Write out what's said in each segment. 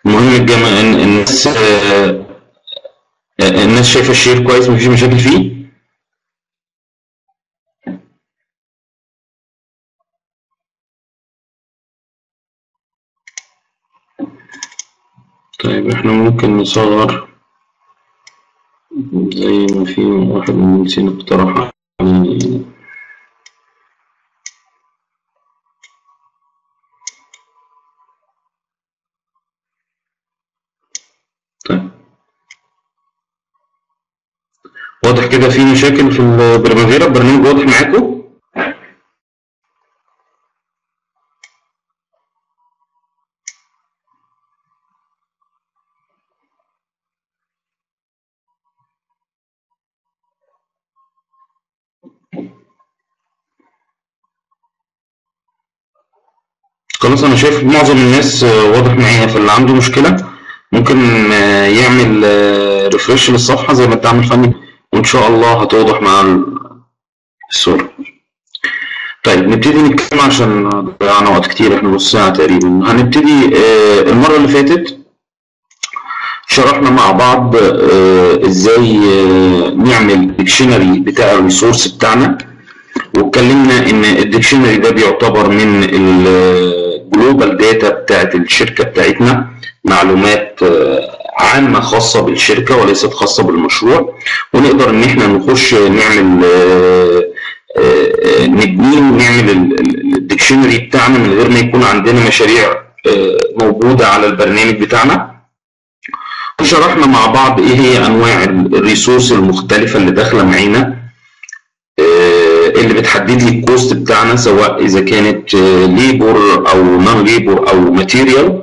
المهم الجم... إن- الناس آه، آه، الناس شايفه الشير كويس مفيش مشاكل فيه طيب احنا ممكن نصغر زي ما في واحد من المهندسين اقترح علينا طيب واضح كده في مشاكل في البرمافيرا البرنامج واضح معاكم خلاص انا شايف معظم الناس آه، واضح معايا فاللي عنده مشكلة ممكن آه، يعمل ريفرش للصفحة زي ما انت عامل فني وان شاء الله هتوضح مع ال- الصورة طيب نبتدي نتكلم عشان ضيعنا وقت كتير احنا نص ساعة تقريبا هنبتدي آه، المرة اللي فاتت شرحنا مع بعض آه، ازاي آه، نعمل ديكشنري بتاع الريسورس بتاعنا واتكلمنا ان الديكشنري ده بيعتبر من الجلوبال داتا بتاعت الشركه بتاعتنا معلومات آه، عامه خاصه بالشركه وليست خاصه بالمشروع ونقدر ان احنا نخش نعمل آه، آه، نبنيه ونعمل الديكشنري بتاعنا من غير ما يكون عندنا مشاريع آه، موجوده على البرنامج بتاعنا وشرحنا مع بعض ايه هي انواع الريسورس المختلفه اللي داخله معانا آه، اللي بتحدد لي الكوست بتاعنا سواء اذا كانت ليبور او نون ليبور او ماتيريال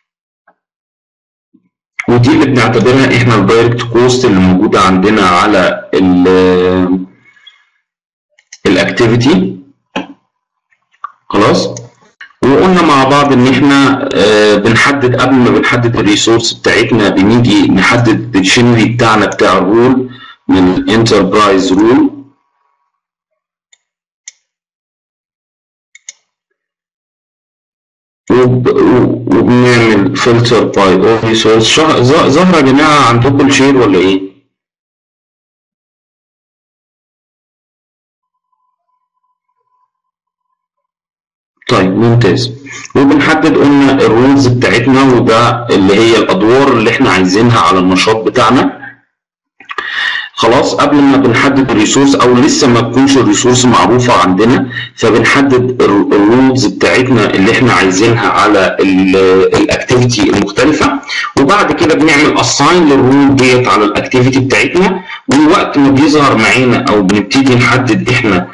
ودي اللي بنعتبرها احنا الدايركت كوست اللي موجوده عندنا على الاكتيفيتي خلاص وقلنا مع بعض ان احنا آه، بنحدد قبل ما بنحدد الريسورس بتاعتنا بنيجي نحدد الديكشنري بتاعنا بتاع الرول من الانتربرايز رول وب- وبنعمل فلتر باي اول ريسورس ظاهره يا جماعه عندكم الشير ولا ايه؟ طيب ممتاز وبنحدد قلنا الرولز بتاعتنا وده اللي هي الادوار اللي احنا عايزينها على النشاط بتاعنا خلاص قبل ما بنحدد الريسورس او لسه ما تكونش الريسورس معروفه عندنا فبنحدد ال- الرولز بتاعتنا اللي احنا عايزينها على الاكتيفيتي المختلفه وبعد كده بنعمل اساين للرول ديت على الاكتيفيتي بتاعتنا ووقت ما بيظهر معانا او بنبتدي نحدد احنا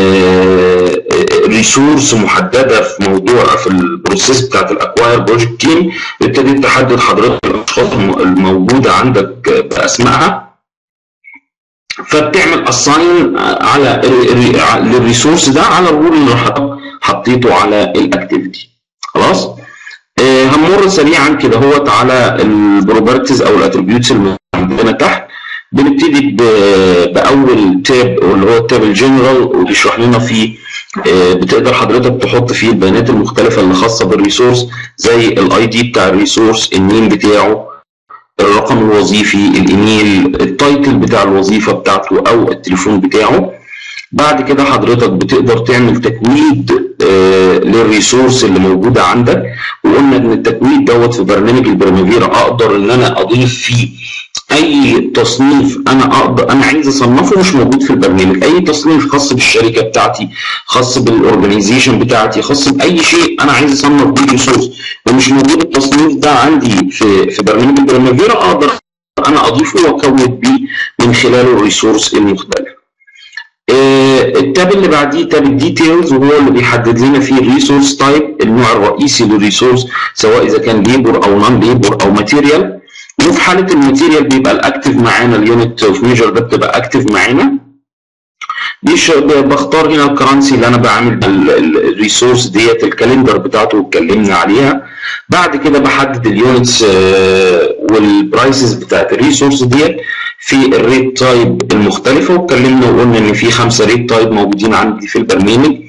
ريسورس محدده في موضوع في البروسيس بتاعت الاكواير بروجكت تيم ابتديت تحدد حضرتك الاشخاص الم- الموجوده عندك باسمائها فبتعمل اساين على ال- ال- للريسورس ده على الرول اللي حضرتك حطيته على الاكتيفيتي خلاص آه، هنمر سريعا كده هوت على البروبرتيز او الاتريبيوتس اللي عندنا تحت بنبتدي ب- باول تاب واللي هو التاب الجنرال وبيشرح لنا فيه آه، بتقدر حضرتك تحط فيه البيانات المختلفه اللي خاصه بالريسورس زي الاي دي بتاع الريسورس النيم بتاعه الرقم الوظيفي الايميل التايتل بتاع الوظيفه بتاعته او التليفون بتاعه بعد كده حضرتك بتقدر تعمل تكويد آه، للريسورس اللي موجوده عندك وقلنا ان التكويد دوت في برنامج البرمافيرا اقدر ان انا اضيف فيه اي تصنيف انا اقدر انا عايز اصنفه مش موجود في البرنامج اي تصنيف خاص بالشركه بتاعتي خاص بالاورجنايزيشن بتاعتي خاص باي شيء انا عايز اصنف بيه ريسورس ومش موجود التصنيف ده عندي في في برنامج البرمافيرا اقدر انا اضيفه واكود بيه من خلاله الريسورس المختلف آه، التاب اللي بعديه تاب الديتيلز وهو اللي بيحدد لنا فيه الريسورس تايب النوع الرئيسي للريسورس سواء اذا كان ليبر او نون ليبر او ماتيريال وفي حاله الماتيريال بيبقى الاكتف معانا اليونت اوف ميجر ده بتبقى اكتف معانا دي بختار هنا الكرنسي اللي انا بعمل الريسورس ديت الكالندر بتاعته اتكلمنا عليها بعد كده بحدد اليونتس والبرايسز بتاعت الريسورس ديت في الريت تايب المختلفه واتكلمنا وقلنا ان في خمسه ريت تايب موجودين عندي في البرنامج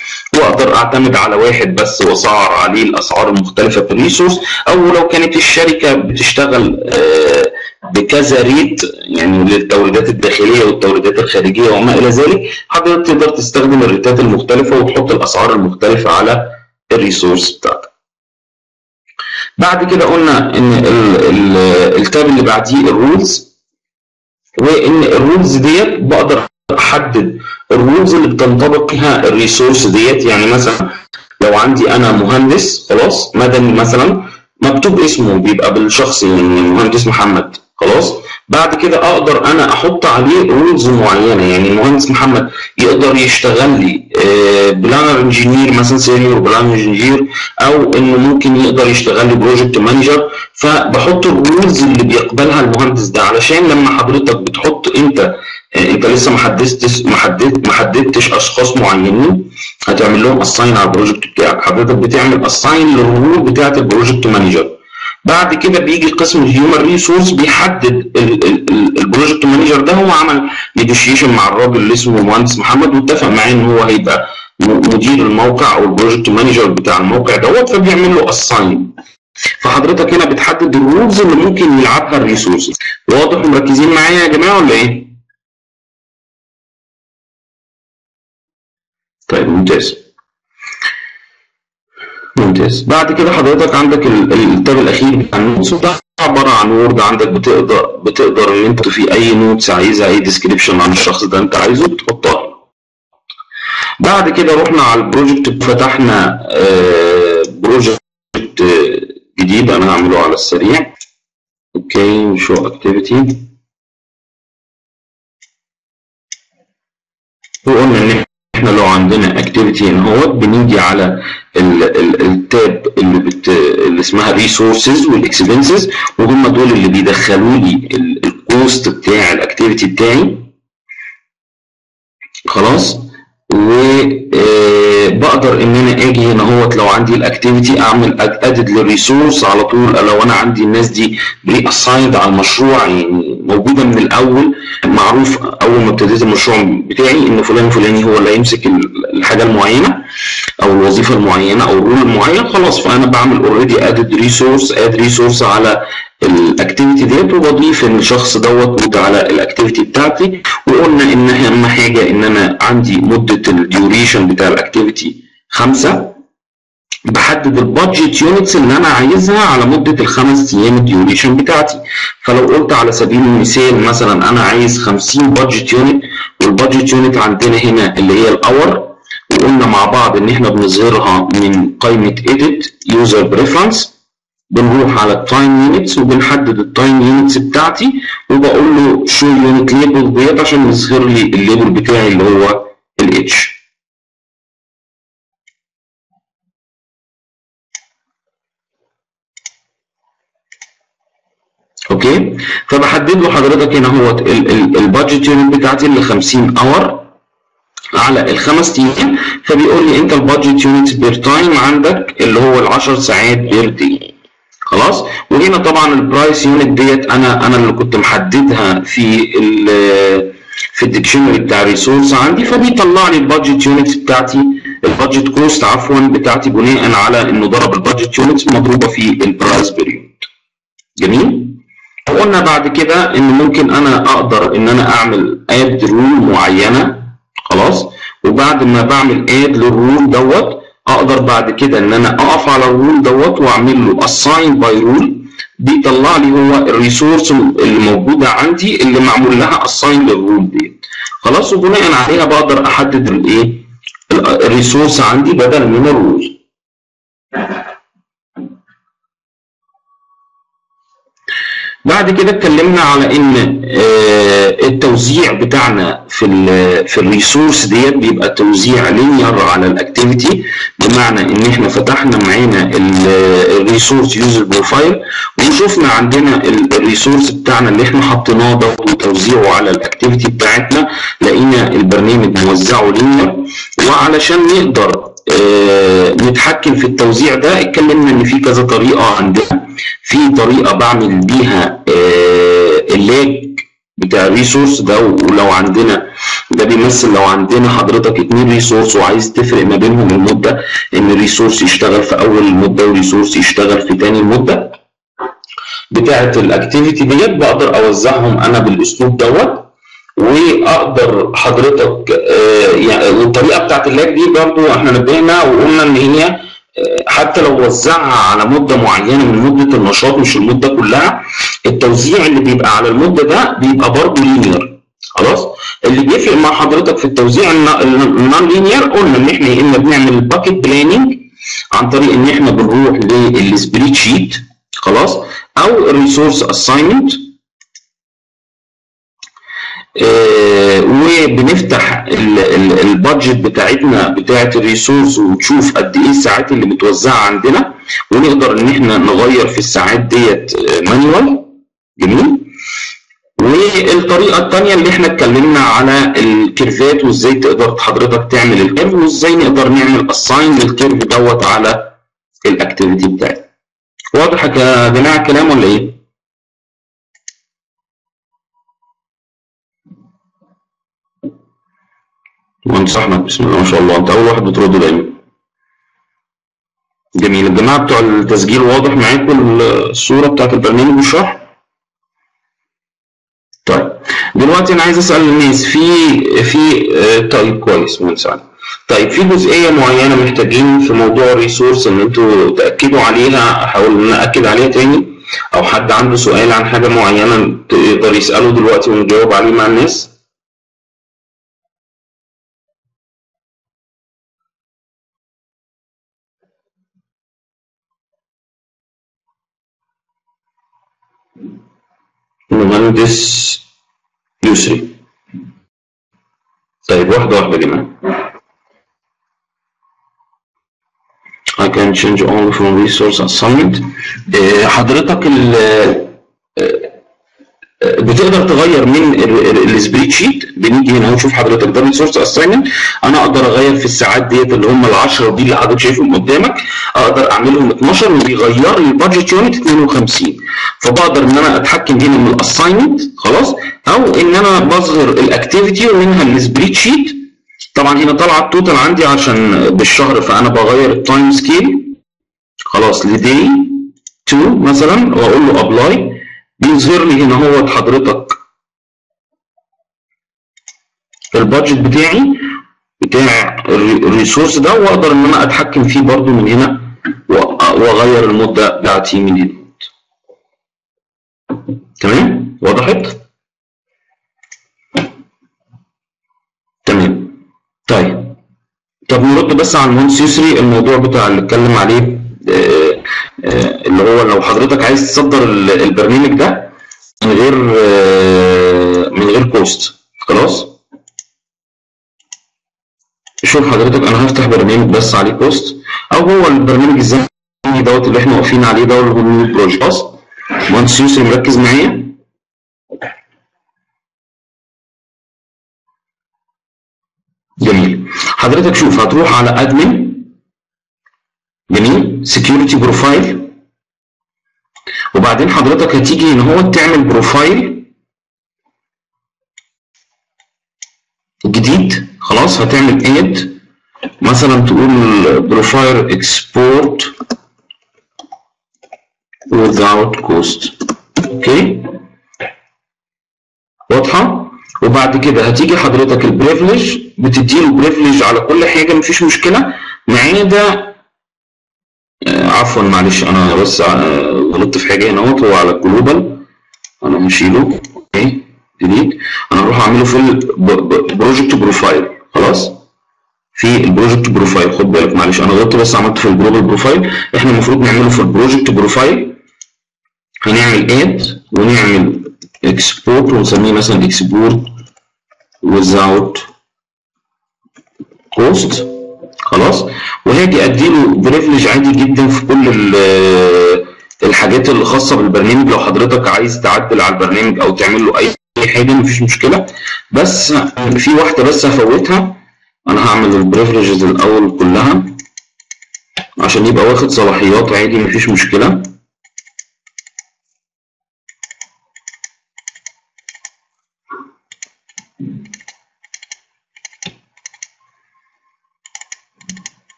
واقدر اعتمد على واحد بس واسعر عليه الاسعار المختلفه في الريسورس او لو كانت الشركه بتشتغل آه، بكذا ريت يعني للتوريدات الداخليه والتوريدات الخارجيه وما الى ذلك حضرتك تقدر تستخدم الريتات المختلفه وتحط الاسعار المختلفه على الريسورس بتاعتك. بعد كده قلنا ان ال- ال- التاب اللي بعديه الرولز وان الرولز ديت بقدر احدد الرولز اللي بتنطبق فيها الريسورس ديت يعني مثلا لو عندي انا مهندس خلاص مدني مثلا مكتوب اسمه بيبقى بالشخص يعني مهندس محمد خلاص بعد كده اقدر انا احط عليه رولز معينه يعني المهندس محمد يقدر يشتغل لي بلانر انجينير مثلا سينيور بلانر انجينير او انه ممكن يقدر يشتغل لي بروجكت مانجر فبحط الرولز اللي بيقبلها المهندس ده علشان لما حضرتك بتحط انت آه، انت لسه ما حددتش ما حددت ما حددتش اشخاص معينين هتعمل لهم اساين على البروجكت بتاعك حضرتك بتعمل اساين للرول بتاعه البروجكت مانجر بعد كده بيجي قسم الهيومن ريسورس بيحدد ال- ال- ال- البروجكت مانجر ده هو عمل نيجوشيشن مع الراجل اللي اسمه المهندس محمد واتفق معاه ان هو هيبقى م- مدير الموقع او البروجكت مانجر بتاع الموقع دوت فبيعمل له اساين فحضرتك هنا بتحدد الرولز اللي ممكن يلعبها الريسورسز واضح ومركزين معايا يا جماعه ولا ايه؟ طيب ممتاز ممتاز بعد كده حضرتك عندك ال- ال- التاب الاخير بتاع النوتس وده عباره عن وورد عندك بتقدر بتقدر ان انت في اي نوتس عايزها اي ديسكريبشن عن الشخص ده انت عايزه بتحطها بعد كده رحنا على البروجكت فتحنا آه، بروجكت آه، جديد انا هعمله على السريع اوكي شو اكتيفيتي وقلنا ان احنا لو عندنا اكتيفيتي هنا اهوت بنيجي على ال- ال- التاب اللي بت اللي اسمها ريسورسز والاكسبنسز وهم دول اللي بيدخلوا لي الكوست بتاع الاكتيفيتي بتاعي خلاص وبقدر ان انا اجي هنا اهوت لو عندي الاكتيفيتي اعمل ادد للريسورس على طول لو انا عندي الناس دي بري اسايند على المشروع يعني موجوده من الاول معروف اول ما ابتديت المشروع بتاعي ان فلان فلاني هو اللي هيمسك ال- الحاجه المعينه او الوظيفه المعينه او الرول المعين خلاص فانا بعمل اوريدي ادد ريسورس اد ريسورس على الاكتيفيتي ديت وبضيف ان الشخص دوت موجود على الاكتيفيتي بتاعتي وقلنا ان اهم حاجه ان انا عندي مده الديوريشن بتاع الاكتيفيتي خمسه بحدد البادجت يونتس اللي انا عايزها على مده الخمس ايام الديوريشن بتاعتي فلو قلت على سبيل المثال مثلا انا عايز 50 بادجت يونت والبادجت يونت عندنا هنا اللي هي الاور وقلنا مع بعض ان احنا بنظهرها من قائمه edit user preference بنروح على التايم يونتس وبنحدد التايم يونتس بتاعتي وبقول له شو يونت ليبل ديت عشان يظهر لي الليبل بتاعي اللي هو الاتش اوكي فبحدد له حضرتك هنا هو البادجت يونت بتاعتي اللي 50 اور على الخمس ايام فبيقول لي انت البادجت يونت بير تايم عندك اللي هو ال 10 ساعات بير دي خلاص وهنا طبعا البرايس يونت ديت انا انا اللي كنت محددها في ال في الديكشنري بتاع الريسورس عندي فبيطلع لي البادجت يونتس بتاعتي البادجت كوست عفوا بتاعتي بناء على انه ضرب البادجت يونتس مضروبه في البرايس بير يونت جميل وقلنا بعد كده ان ممكن انا اقدر ان انا اعمل اد رول معينه خلاص وبعد ما بعمل اد للرول دوت اقدر بعد كده ان انا اقف على الرول دوت واعمل له assign باي رول بيطلع لي هو الريسورس اللي موجوده عندي اللي معمول لها assign للرول دي خلاص وبناء عليها بقدر احدد الايه الريسورس عندي بدل من الرول بعد كده اتكلمنا على ان آه، التوزيع بتاعنا في ال في الريسورس ديت بيبقى توزيع لينير على الاكتيفيتي بمعنى ان احنا فتحنا معانا الريسورس يوزر بروفايل وشفنا عندنا الريسورس بتاعنا اللي احنا حطيناه ده وتوزيعه على الاكتيفيتي بتاعتنا لقينا البرنامج موزعه لينير وعلشان نقدر آه، نتحكم في التوزيع ده اتكلمنا ان في كذا طريقه عندنا في طريقه بعمل بيها آه، اللاج بتاع الريسورس ده ولو عندنا ده بيمثل لو عندنا حضرتك اتنين ريسورس وعايز تفرق ما بينهم المده ان ريسورس يشتغل في اول المده وريسورس يشتغل في تاني المده بتاعه الاكتيفيتي ديت بقدر اوزعهم انا بالاسلوب دوت واقدر حضرتك آه يعني والطريقه بتاعت اللاج دي برضو احنا نبهنا وقلنا ان هي آه حتى لو وزعها على مده معينه من مده النشاط مش المده كلها التوزيع اللي بيبقى على المده ده بيبقى برضو لينير خلاص اللي بيفرق مع حضرتك في التوزيع النون لينير قلنا ان احنا يا اما بنعمل الباكيت بلاننج عن طريق ان احنا بنروح للسبريد شيت خلاص او الريسورس اساينمنت آه وبنفتح البادجت بتاعتنا بتاعت الريسورس ونشوف قد ايه الساعات اللي متوزعه عندنا ونقدر ان احنا نغير في الساعات ديت مانوال جميل والطريقه الثانيه اللي احنا اتكلمنا على الكيرفات وازاي تقدر حضرتك تعمل الكيرف وازاي نقدر نعمل اساين للكيرف دوت على الاكتيفيتي بتاعتنا واضح يا جماعه الكلام ولا ايه؟ مهندس احمد بسم الله ما شاء الله انت اول واحد بترد دايما جميل الجماعه بتوع التسجيل واضح معاكم الصوره بتاعت البرنامج والشرح طيب دلوقتي انا عايز اسال الناس في في طيب كويس مهندس علي طيب في جزئيه معينه محتاجين في موضوع الريسورس ان انتوا تاكدوا عليها احاول ان انا اكد عليها تاني او حد عنده سؤال عن حاجه معينه يقدر يساله دلوقتي ونجاوب عليه مع الناس المهندس يسري طيب واحدة واحدة يا جماعة I can change only from resource assignment حضرتك ال بتقدر تغير من السبريد شيت بنيجي هنا ونشوف حضرتك ده ريسورس اساينمنت انا اقدر اغير في الساعات ديت اللي هم ال 10 دي اللي حضرتك شايفهم قدامك اقدر اعملهم 12 وبيغير لي البادجت يونت 52 فبقدر ان انا اتحكم هنا من الاساينمنت خلاص او ان انا بظهر الاكتيفيتي ومنها السبريد شيت طبعا هنا طالعه التوتال عندي عشان بالشهر فانا بغير التايم سكيل خلاص لدي 2 مثلا واقول له ابلاي بيظهر لي هنا هو حضرتك البادجت بتاعي بتاع الريسورس ده واقدر ان انا اتحكم فيه برضو من هنا واغير المده بتاعتي من هنا تمام وضحت تمام طيب طب نرد بس على المهندس يسري الموضوع بتاع اللي اتكلم عليه آه آه اللي هو لو حضرتك عايز تصدر البرنامج ده من غير آه من غير كوست خلاص شوف حضرتك انا هفتح برنامج بس عليه كوست او هو البرنامج الزمني دوت اللي احنا واقفين عليه ده اللي هو البروجكت خلاص مهندس يسري مركز معايا جميل حضرتك شوف هتروح على ادمن جميل سكيورتي بروفايل وبعدين حضرتك هتيجي هنا هو تعمل بروفايل جديد خلاص هتعمل اد مثلا تقول بروفايل اكسبورت without cost اوكي واضحه وبعد كده هتيجي حضرتك البريفليج بتديله بريفليج على كل حاجه مفيش مشكله ما عدا عفوا معلش انا بس غلطت في حاجه هنا اهوت هو على الجلوبال انا هشيله اوكي ديليت انا هروح اعمله في البروجكت بروفايل خلاص في البروجكت بروفايل خد بالك معلش انا غلطت بس عملت في الجلوبال بروفايل احنا المفروض نعمله في البروجكت بروفايل هنعمل اد ونعمل اكسبورت ونسميه مثلا اكسبورت without cost خلاص وهاجي اديله بريفليج عادي جدا في كل الحاجات اللي خاصه بالبرنامج لو حضرتك عايز تعدل على البرنامج او تعمل له اي حاجه مفيش مشكله بس في واحده بس هفوتها انا هعمل البريفليجز الاول كلها عشان يبقى واخد صلاحيات عادي مفيش مشكله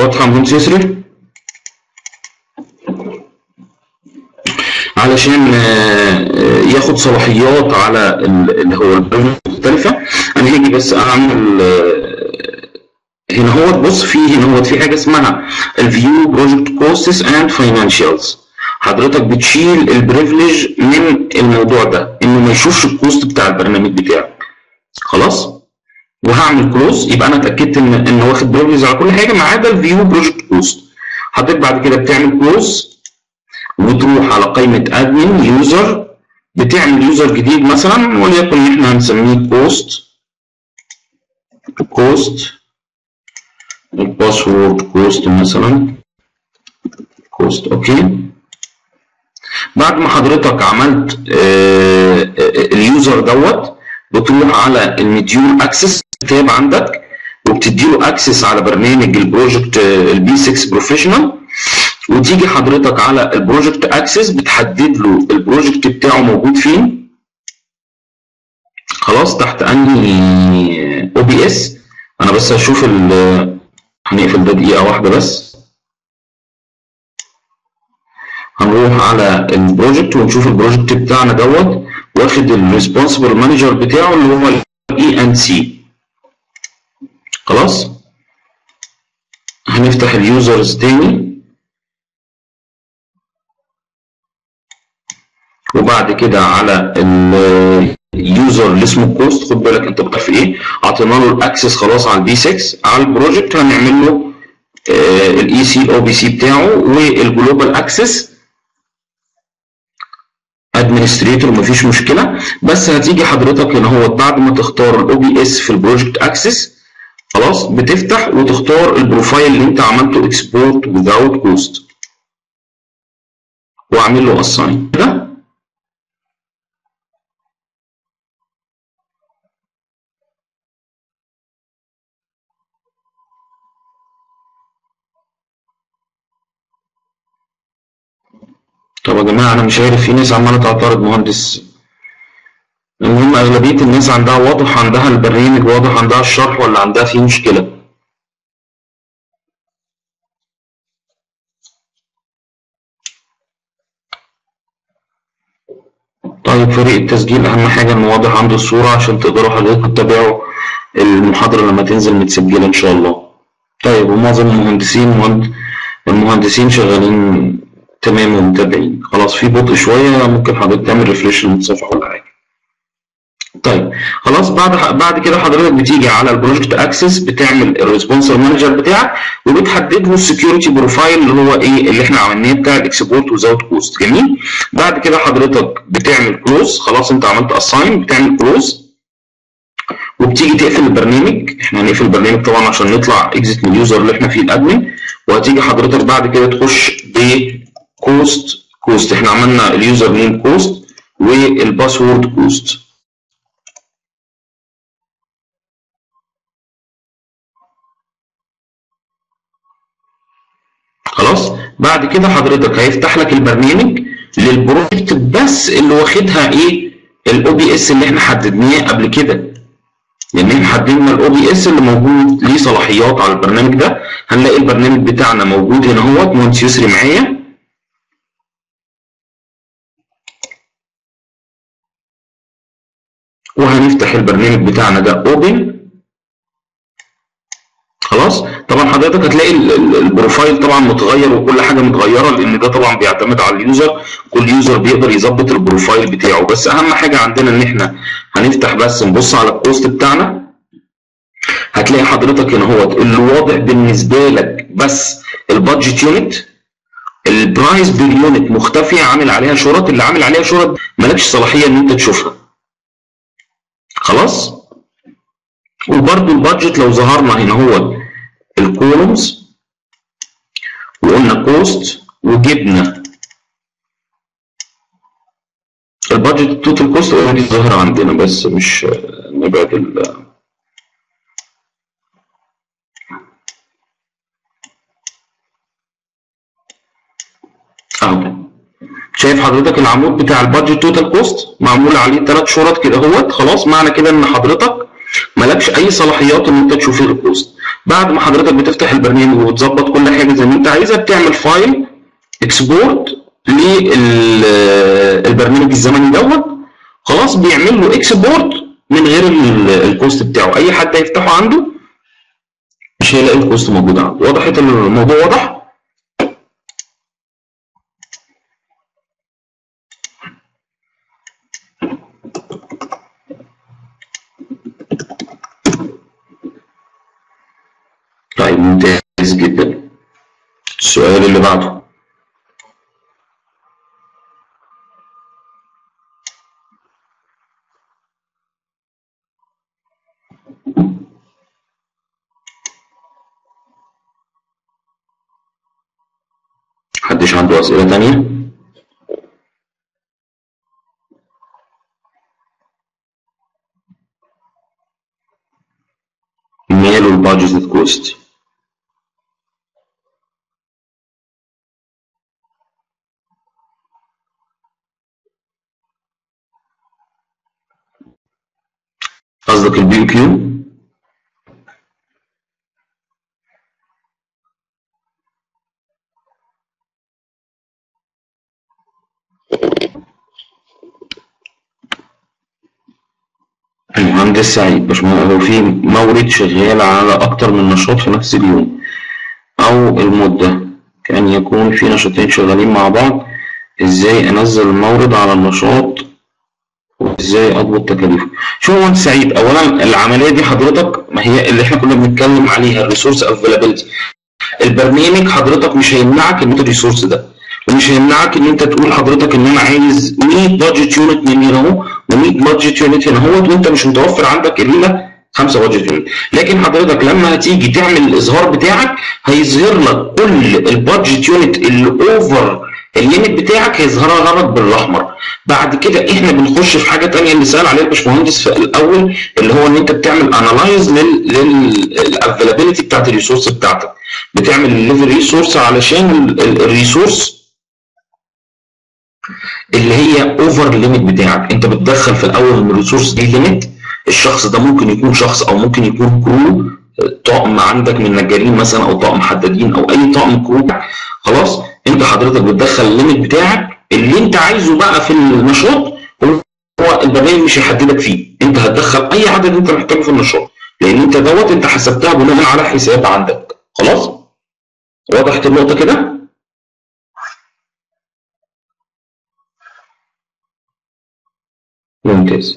واضحه مهندس يسري علشان ياخد صلاحيات على اللي هو البرامج المختلفه انا هاجي بس اعمل هنا هو بص في هنا هو في حاجه اسمها الفيو بروجكت كوستس اند فاينانشالز حضرتك بتشيل البريفليج من الموضوع ده انه ما يشوفش الكوست بتاع البرنامج بتاعك خلاص وهعمل كلوز يبقى انا اتاكدت ان ان واخد بريفليج على كل حاجه ما عدا الفيو بروجكت كوست حضرتك بعد كده بتعمل كلوز وتروح على قائمه ادمن يوزر بتعمل يوزر جديد مثلا وليكن احنا هنسميه كوست كوست الباسورد كوست مثلا كوست اوكي بعد ما حضرتك عملت اليوزر دوت بتروح على المديول اكسس تاب عندك وبتدي له اكسس على برنامج البروجكت البي 6 بروفيشنال وتيجي حضرتك على البروجكت اكسس بتحدد له البروجكت بتاعه موجود فين خلاص تحت انهي او بي اس انا بس هشوف هنقفل ده دقيقه واحده بس هنروح على البروجكت ونشوف البروجكت بتاعنا دوت واخد الريسبونسبل مانجر بتاعه اللي هو الاي ان سي خلاص هنفتح اليوزرز تاني وبعد كده على اليوزر اللي اسمه كوست خد بالك انت بتعرف ايه اعطينا له الاكسس خلاص على البي 6 على البروجكت هنعمل له الاي سي الاو بي سي بتاعه والجلوبال اكسس ادمنستريتور مفيش مشكله بس هتيجي حضرتك هنا هو بعد ما تختار الاو بي اس في البروجكت اكسس خلاص بتفتح وتختار البروفايل اللي انت عملته اكسبورت without كوست واعمل له اساين كده طب يا جماعة أنا مش عارف في ناس عمالة تعترض مهندس المهم أغلبية الناس عندها واضح عندها البرنامج واضح عندها الشرح ولا عندها فيه مشكلة طيب فريق التسجيل أهم حاجة إنه واضح عنده الصورة عشان تقدروا حضرتك تتابعوا المحاضرة لما تنزل متسجلة إن شاء الله طيب ومعظم المهندسين مهند... المهندسين شغالين تمام ومتابعين خلاص في بطء شويه ممكن حضرتك تعمل ريفريش للمتصفح ولا حاجه طيب خلاص بعد بعد كده حضرتك بتيجي على البروجكت اكسس بتعمل الريسبونسر مانجر بتاعك وبتحدد له السكيورتي بروفايل اللي هو ايه اللي احنا عملناه بتاع الاكسبورت وزاوت كوست جميل بعد كده حضرتك بتعمل كلوز خلاص انت عملت اساين بتعمل كلوز وبتيجي تقفل البرنامج احنا هنقفل البرنامج طبعا عشان نطلع اكزيت من اليوزر اللي احنا فيه الادمن وهتيجي حضرتك بعد كده تخش ب كوست كوست احنا عملنا اليوزر نيم كوست والباسورد كوست خلاص بعد كده حضرتك هيفتح لك البرنامج للبروجكت بس اللي واخدها ايه الاو بي اس اللي احنا حددناه قبل كده لان احنا حددنا الاو بي اس اللي موجود ليه صلاحيات على البرنامج ده هنلاقي البرنامج بتاعنا موجود هنا اهوت مهندس يسري معايا وهنفتح البرنامج بتاعنا ده اوبن خلاص طبعا حضرتك هتلاقي البروفايل طبعا متغير وكل حاجه متغيره لان ده طبعا بيعتمد على اليوزر كل يوزر بيقدر يظبط البروفايل بتاعه بس اهم حاجه عندنا ان احنا هنفتح بس نبص على الكوست بتاعنا هتلاقي حضرتك هنا هو اللي واضح بالنسبه لك بس البادجت يونت البرايس بير يونت مختفيه عامل عليها شرط اللي عامل عليها شرط مالكش صلاحيه ان انت تشوفها خلاص وبرده البادجت لو ظهرنا هنا هو الكولومز وقلنا كوست وجبنا البادجت التوتال كوست اوريدي ظاهره عندنا بس مش نبعد ال اهو شايف حضرتك العمود بتاع البادجت توتال كوست معمول عليه ثلاث شرط كده اهوت خلاص معنى كده ان حضرتك مالكش اي صلاحيات ان انت تشوف الكوست بعد ما حضرتك بتفتح البرنامج وتظبط كل حاجه زي ما انت عايزها بتعمل فايل اكسبورت للبرنامج الزمني دوت خلاص بيعمل له اكسبورت من غير ال- الكوست بتاعه اي حد هيفتحه عنده مش هيلاقي الكوست موجود عنده وضحت الموضوع واضح طيب ممتاز جدا السؤال اللي بعده محدش عنده أسئلة تانية؟ ماله البادجت كوست قصدك البي كيو المهندس سعيد باشمهندس هو في مورد شغال على أكتر من نشاط في نفس اليوم أو المدة كان يكون في نشاطين شغالين مع بعض إزاي أنزل المورد على النشاط وإزاي أضبط تكاليفه شو هو سعيد أولا العملية دي حضرتك ما هي اللي إحنا كنا بنتكلم عليها الريسورس افيلابيلتي البرنامج حضرتك مش هيمنعك ان انت الريسورس ده ومش هيمنعك ان انت تقول حضرتك ان انا عايز 100 بادجت يونت من هنا اهو و100 بادجت يونت هنا اهوت وانت مش متوفر عندك الا 5 بادجت يونت لكن حضرتك لما هتيجي تعمل الاظهار بتاعك هيظهر لك كل البادجت يونت اللي اوفر الليميت بتاعك هيظهرها لك بالاحمر بعد كده احنا بنخش في حاجه تانية اللي سال عليها الباشمهندس في الاول اللي هو ان انت بتعمل انالايز للافيلابيلتي بتاعت الريسورس بتاعتك بتعمل الليفل ريسورس علشان الريسورس اللي هي اوفر ليميت بتاعك انت بتدخل في الاول ان الريسورس دي ليميت الشخص ده ممكن يكون شخص او ممكن يكون كرو طقم عندك من نجارين مثلا او طقم حدادين او اي طقم كرو خلاص انت حضرتك بتدخل الليميت بتاعك اللي انت عايزه بقى في النشاط هو البرنامج مش هيحددك فيه انت هتدخل اي عدد انت محتاجه في النشاط لان انت دوت انت حسبتها بناء على حساب عندك خلاص وضحت النقطه كده ممتاز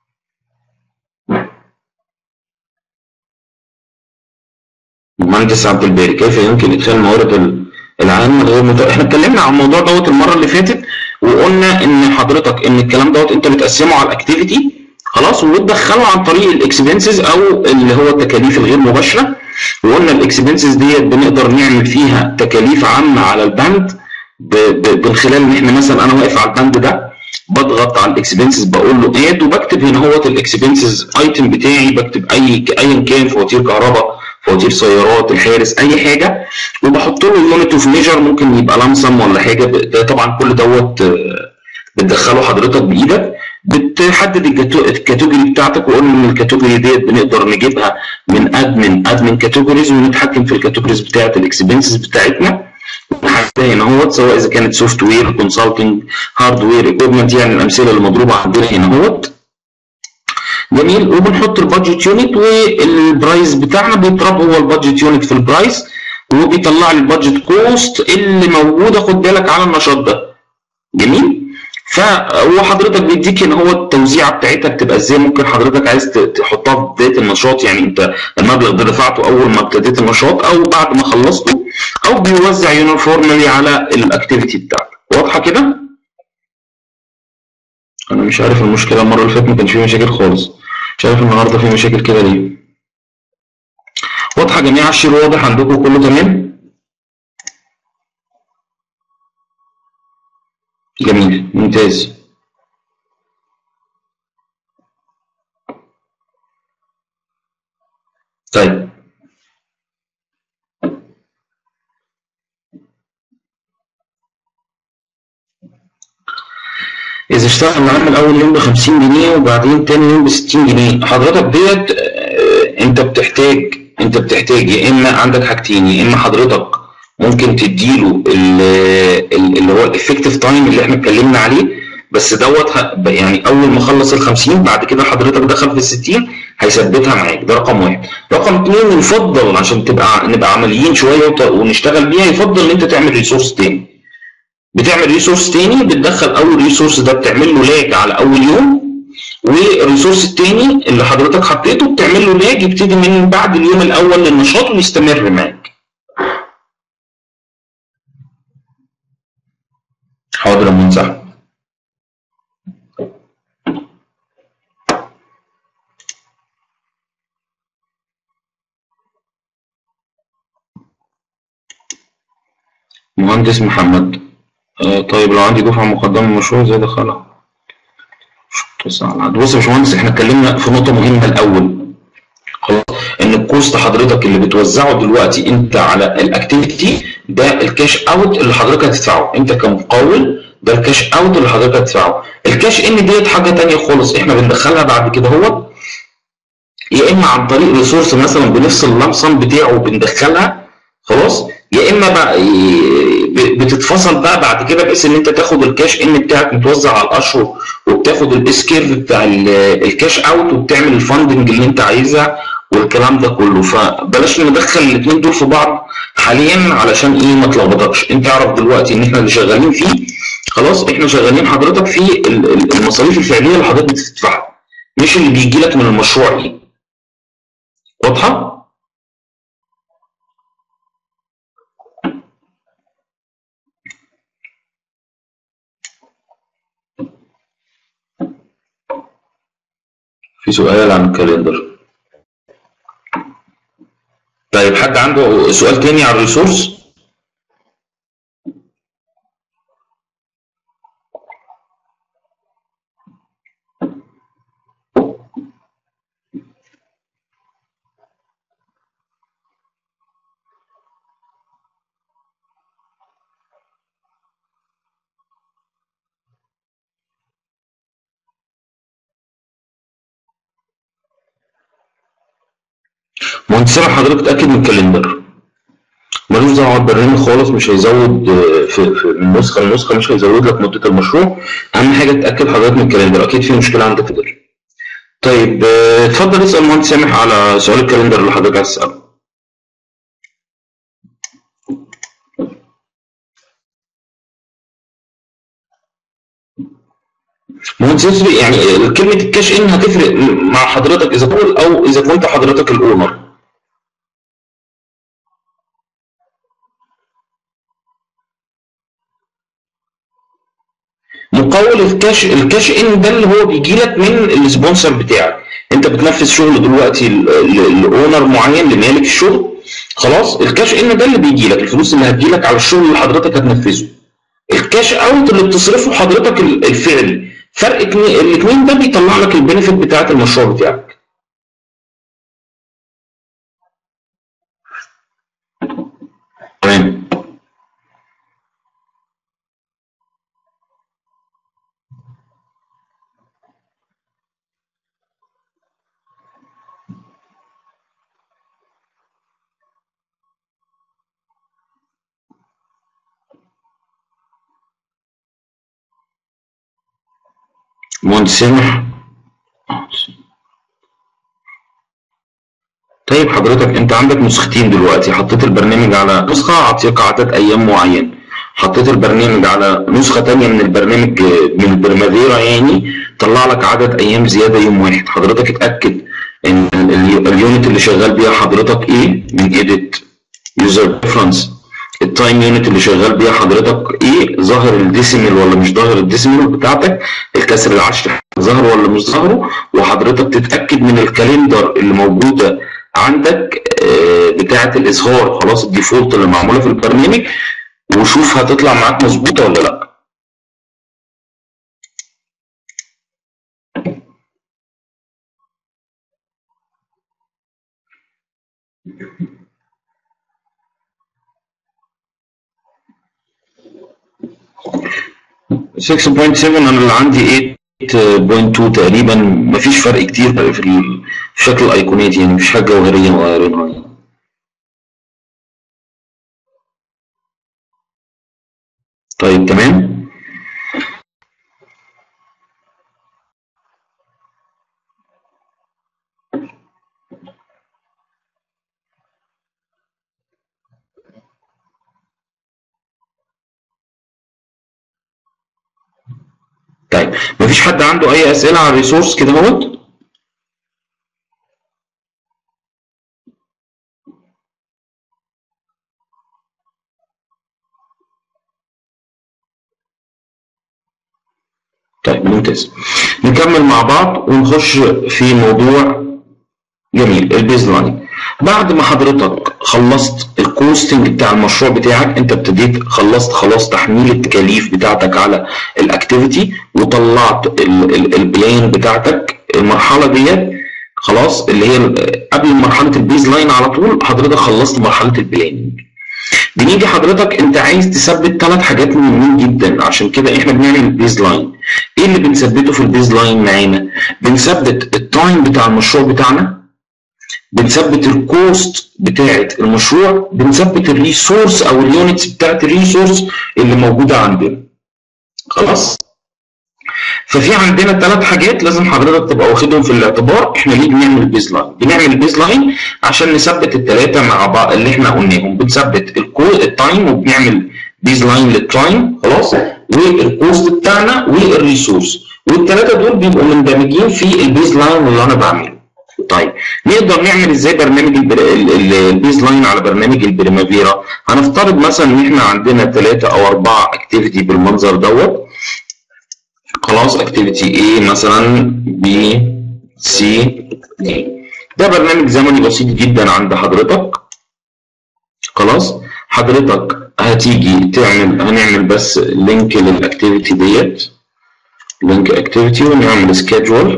المهندس عبد الباري كيف يمكن ادخال الموارد العامه غير مت... احنا اتكلمنا عن الموضوع دوت المره اللي فاتت وقلنا ان حضرتك ان الكلام دوت انت بتقسمه على الاكتيفيتي خلاص وتدخله عن طريق الاكسبنسز او اللي هو التكاليف الغير مباشره وقلنا الاكسبنسز ديت بنقدر نعمل فيها تكاليف عامه على البند ب... ب... من خلال ان احنا مثلا انا واقف على البند ده بضغط على الاكسبنسز بقول له اد وبكتب هنا هوت الاكسبنسز ايتم بتاعي بكتب اي ايا كان فواتير كهرباء فواتير سيارات الحارس اي حاجه وبحط له يونت اوف ميجر ممكن يبقى لمسم ولا حاجه ده طبعا كل دوت بتدخله حضرتك بايدك بتحدد الكاتيجوري بتاعتك وقلنا ان الكاتيجوري ديت بنقدر نجيبها من ادمن ادمن كاتيجوريز ونتحكم في الكاتيجوريز بتاعت الاكسبنسز بتاعتنا هنا اهوت سواء اذا كانت سوفت وير كونسلتنج هاردوير ايكويبمنت يعني الامثله اللي مضروبه عندنا هنا اهوت جميل وبنحط البادجت يونت والبرايس بتاعنا بيضرب هو البادجت يونت في البرايس وبيطلع لي البادجت كوست اللي موجوده خد بالك على النشاط ده جميل فهو حضرتك بيديك ان هو التوزيعه بتاعتها بتبقى ازاي ممكن حضرتك عايز تحطها في بدايه النشاط يعني انت المبلغ ده دفعته اول ما ابتديت النشاط او بعد ما خلصته او بيوزع يونيفورمالي على الاكتيفيتي بتاعتك واضحه كده؟ انا مش عارف المشكله المره اللي فاتت ما كانش فيه مشاكل خالص مش عارف النهارده في مشاكل كده ليه واضحه يا جماعه الشير واضح عندكم كله تمام جميل ممتاز طيب إذا اشتغل العامل أول يوم ب 50 جنيه وبعدين تاني يوم ب 60 جنيه حضرتك ديت انت بتحتاج انت بتحتاج يا اما عندك حاجتين يا اما حضرتك ممكن تديله ال- ال- اللي هو الافكتيف تايم اللي احنا اتكلمنا عليه بس دوت ه- يعني اول ما خلص ال 50 بعد كده حضرتك دخل في ال 60 هيثبتها معاك ده رقم واحد رقم اثنين يفضل عشان تبقى نبقى عمليين شويه وت- ونشتغل بيها يفضل ان انت تعمل ريسورس تاني بتعمل ريسورس تاني بتدخل اول ريسورس ده بتعمل له لاج على اول يوم والريسورس التاني اللي حضرتك حطيته بتعمل له لاج يبتدي من بعد اليوم الاول للنشاط ويستمر معاك حاضر يا منزح مهندس محمد آه طيب لو عندي دفعة مقدمة مشروع زي دخلها بص يا باشمهندس احنا اتكلمنا في نقطة مهمة الأول خلاص ان الكوست حضرتك اللي بتوزعه دلوقتي انت على الاكتيفيتي ده الكاش اوت اللي حضرتك هتدفعه انت كمقاول ده الكاش اوت اللي حضرتك هتدفعه الكاش ان ديت حاجة تانية خالص احنا بندخلها بعد كده هو يا اما عن طريق ريسورس مثلا بنفصل اللمسم بتاعه وبندخلها خلاص يا اما بقى ي- ب- بتتفصل بقى بعد كده بحيث ان انت تاخد الكاش ان بتاعك متوزع على الاشهر وبتاخد الاس كيرف بتاع ال- الكاش اوت وبتعمل الفاندنج اللي انت عايزها والكلام ده كله فبلاش ندخل الاثنين دول في بعض حاليا علشان ايه ما تلخبطكش انت اعرف دلوقتي ان احنا اللي شغالين فيه خلاص احنا شغالين حضرتك في ال- ال- المصاريف الفعليه اللي حضرتك بتدفعها مش اللي بيجي لك من المشروع ايه واضحه؟ في سؤال عن الكالندر طيب حد عنده سؤال تاني عن الريسورس مهندس سامح حضرتك اتاكد من الكالندر ملوش دعوه بالبرنامج خالص مش هيزود آه، في, في من نسخه لنسخه مش هيزود لك مده المشروع اهم حاجه تاكد حضرتك من الكالندر اكيد في مشكله عندك في ده طيب آه، اتفضل اسال مهندس سامح على سؤال الكالندر اللي حضرتك عايز تساله مهندس يسري يعني آه، كلمه الكاش ان هتفرق مع حضرتك اذا كنت او اذا كنت حضرتك الاونر مقاول الكاش الكاش ان ده اللي هو بيجي لك من السبونسر بتاعك انت بتنفذ شغل دلوقتي لاونر معين لمالك الشغل خلاص الكاش ان ده اللي بيجي لك الفلوس اللي هتجي لك على الشغل اللي حضرتك هتنفذه الكاش اوت اللي بتصرفه حضرتك ال- الفعلي فرق اتنين- الاثنين ده بيطلع لك البينفيت بتاعت المشروع بتاعك تمام مهندس سامح طيب حضرتك انت عندك نسختين دلوقتي حطيت البرنامج على نسخة اعطيك عدد ايام معين حطيت البرنامج على نسخة تانية من البرنامج آه، من البرمافيرا يعني طلع لك عدد ايام زيادة يوم واحد حضرتك اتأكد ان ال- ال- اليونت اللي شغال بيها حضرتك ايه من ايديت يوزر ريفرنس التايم يونت اللي شغال بيها حضرتك ايه ظاهر الديسيمال ولا مش ظاهر الديسيمال بتاعتك الكسر العشري ظاهر ولا مش ظاهره وحضرتك تتاكد من الكالندر اللي موجوده عندك آه، بتاعه الاظهار خلاص الديفولت اللي معموله في البرنامج وشوف هتطلع معاك مظبوطه ولا لا سكس بوينت 7 انا اللي عندي 8.2 تقريبا مفيش فرق كتير في ال- شكل الايقونات يعني مفيش حاجه جوهريه مغيرينها يعني. طيب تمام طيب مفيش حد عنده اي اسئله على الريسورس كده اهوت طيب ممتاز نكمل مع بعض ونخش في موضوع جميل البيز لاين بعد ما حضرتك خلصت الكوستنج بتاع المشروع بتاعك انت ابتديت خلصت خلاص تحميل التكاليف بتاعتك على الاكتيفيتي وطلعت ال- ال- البلان بتاعتك المرحله ديت خلاص اللي هي ال- قبل مرحله البيز لاين على طول حضرتك خلصت مرحله البلاننج بنيجي حضرتك انت عايز تثبت ثلاث حاجات مهمين جدا عشان كده احنا بنعمل البيز لاين ايه اللي بنثبته في البيز لاين معانا بنثبت التايم بتاع المشروع بتاعنا بنثبت الكوست بتاعه المشروع بنثبت الريسورس او اليونتس بتاعه الريسورس اللي موجوده عندنا خلاص ففي عندنا ثلاث حاجات لازم حضرتك تبقى واخدهم في الاعتبار احنا ليه بنعمل البيز لاين بنعمل البيز لاين عشان نثبت الثلاثه مع بعض اللي احنا قلناهم بنثبت الكو التايم وبنعمل بيز لاين للتايم خلاص والكوست بتاعنا والريسورس والثلاثه دول بيبقوا مندمجين في البيز لاين اللي انا بعمله طيب نقدر نعمل ازاي برنامج البر... ال- ال- البيز لاين على برنامج البريمافيرا هنفترض مثلا ان احنا عندنا ثلاثه او اربعه اكتيفيتي بالمنظر دوت خلاص اكتيفيتي A مثلا B C D ده برنامج زمني بسيط جدا عند حضرتك خلاص حضرتك هتيجي تعمل هنعمل بس لينك للاكتيفيتي ديت لينك اكتيفيتي ونعمل سكيدجول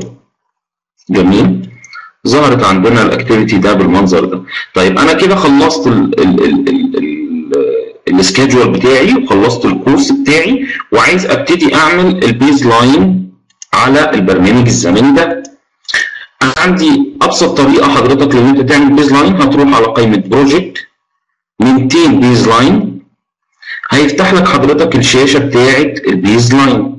جميل ظهرت عندنا الاكتيفيتي ده بالمنظر ده طيب انا كده خلصت ال ال ال ال ال السكيدجول بتاعي وخلصت الكورس بتاعي وعايز ابتدي اعمل البيز لاين على البرنامج الزمني ده انا عندي ابسط طريقه حضرتك لو انت تعمل بيز لاين هتروح على قائمه بروجكت مينتين بيز لاين هيفتح لك حضرتك الشاشه بتاعه البيز لاين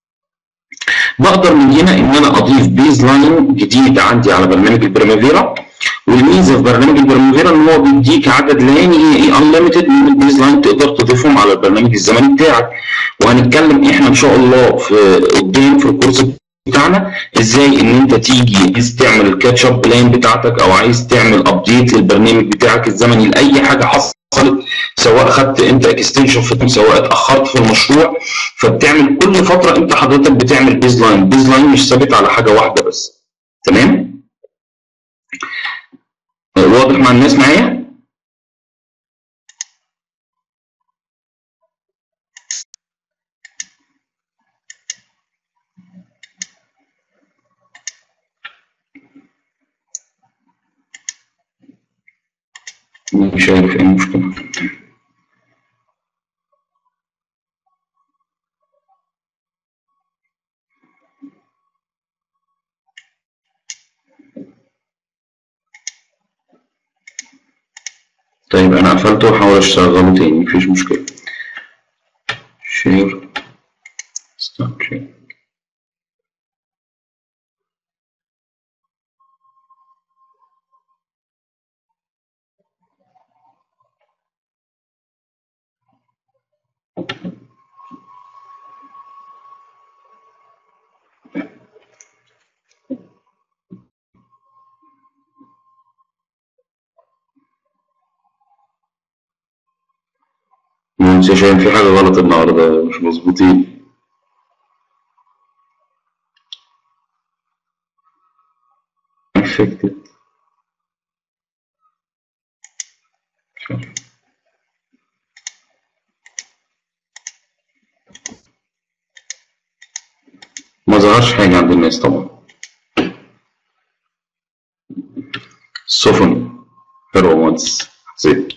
بقدر من هنا ان انا اضيف بيز لاين جديد عندي على برنامج البريمافيرا والميزه في برنامج البريمافيرا ان هو بيديك عدد لا نهائي انليمتد من البيز لاين تقدر تضيفهم على البرنامج الزمني بتاعك وهنتكلم احنا ان شاء الله في قدام في الكورس بتاعنا ازاي ان انت تيجي عايز تعمل الكاتش اب بلان بتاعتك او عايز تعمل ابديت للبرنامج بتاعك الزمني لاي حاجه حصلت سواء خدت انت اكستنشن في سواء اتاخرت في المشروع فبتعمل كل فتره انت حضرتك بتعمل بيز لاين بيز لاين مش ثابت على حاجه واحده بس تمام واضح مع الناس معايا مش عارف ايه المشكله طيب انا قفلته واحاول اشغله تاني مفيش مشكله شير ستوب شير مش عشان في حاجة غلط النهاردة مش مظبوطين affected مش عارف. ما ظهرش حاجة عند الناس طبعا سفن حلوة مهندس حسيت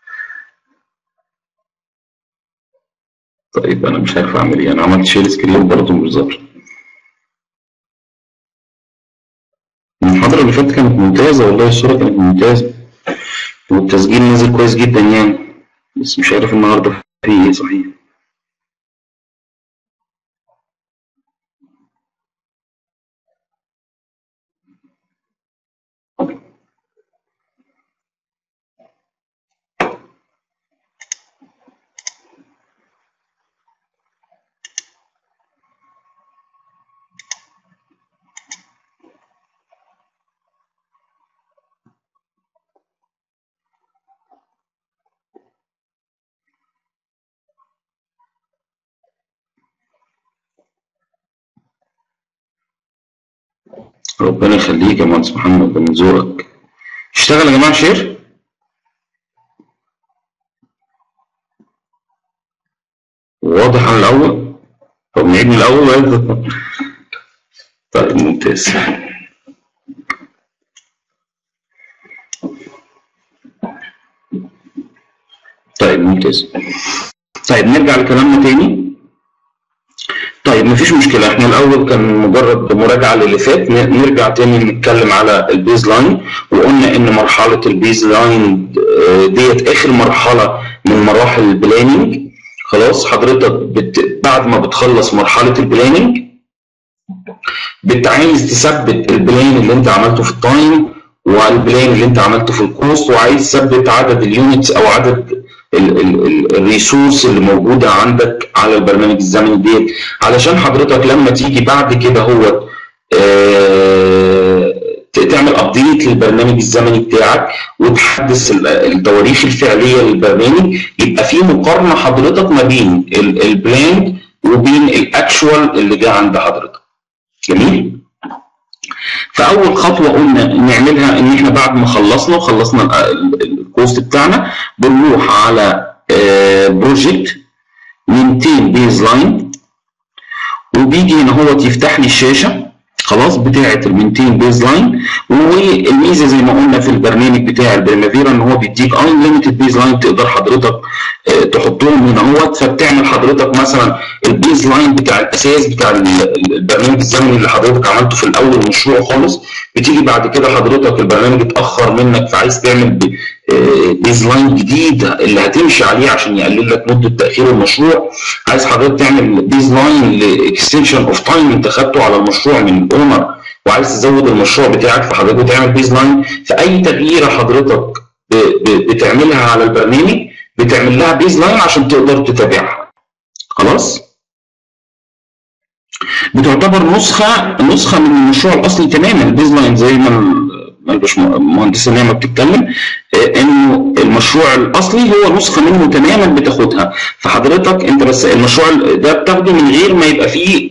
طيب انا مش عارف اعمل ايه انا عملت شير سكرين برضه مش ظاهر نحط المحاضرة اللي فاتت كانت ممتازة والله الصورة كانت ممتازة والتسجيل نزل كويس جدا يعني بس مش عارف النهاردة في ايه صحيح ربنا يخليك يا مهندس محمد ده من ذوقك اشتغل يا جماعة شير واضح عن الأول طب نعيد من الأول طيب ممتاز طيب ممتاز طيب نرجع لكلامنا تاني طيب مفيش مشكلة احنا الأول كان مجرد مراجعة للي فات نرجع تاني نتكلم على البيز لاين وقلنا إن مرحلة البيز لاين ديت آخر مرحلة من مراحل البلاننج خلاص حضرتك بت... بعد ما بتخلص مرحلة البلاننج بت عايز تثبت البلان اللي انت عملته في التايم والبلان اللي انت عملته في الكوست وعايز تثبت عدد اليونتس او عدد الريسورس اللي موجوده عندك على البرنامج الزمني ديت علشان حضرتك لما تيجي بعد كده هو آه تعمل ابديت للبرنامج الزمني بتاعك وتحدث التواريخ الفعليه للبرنامج يبقى في مقارنه حضرتك ما بين البلان وبين الاكشوال اللي جه عند حضرتك. جميل؟ فاول خطوه قلنا نعملها ان احنا بعد ما خلصنا وخلصنا الكوست بتاعنا بنروح على بروجكت مينتين بيز لاين وبيجي هنا هو يفتح لي الشاشه خلاص بتاعه المينتين بيز لاين والميزه زي ما قلنا في البرنامج بتاع البريمافيرا ان هو بيديك ان ليميتد بيز لاين تقدر حضرتك تحطهم هنا اهوت فبتعمل حضرتك مثلا البيز لاين بتاع الاساس بتاع البرنامج الزمني اللي حضرتك عملته في الاول مشروع خالص بتيجي بعد كده حضرتك البرنامج اتاخر منك فعايز تعمل بيز لاين جديد اللي هتمشي عليه عشان يقلل لك مده تاخير المشروع عايز حضرتك تعمل بيز لاين لاكستنشن اوف تايم انت خدته على المشروع من الاونر وعايز تزود المشروع بتاعك فحضرتك بتعمل بيز لاين فاي تغييره حضرتك بتعملها على البرنامج بتعمل لها بيز لاين عشان تقدر تتابعها خلاص بتعتبر نسخه نسخه من المشروع الاصلي تماما البيز لاين زي ما المهندسه نعمه بتتكلم انه المشروع الاصلي هو نسخه منه تماما بتاخدها فحضرتك انت بس المشروع ده بتاخده من غير ما يبقى فيه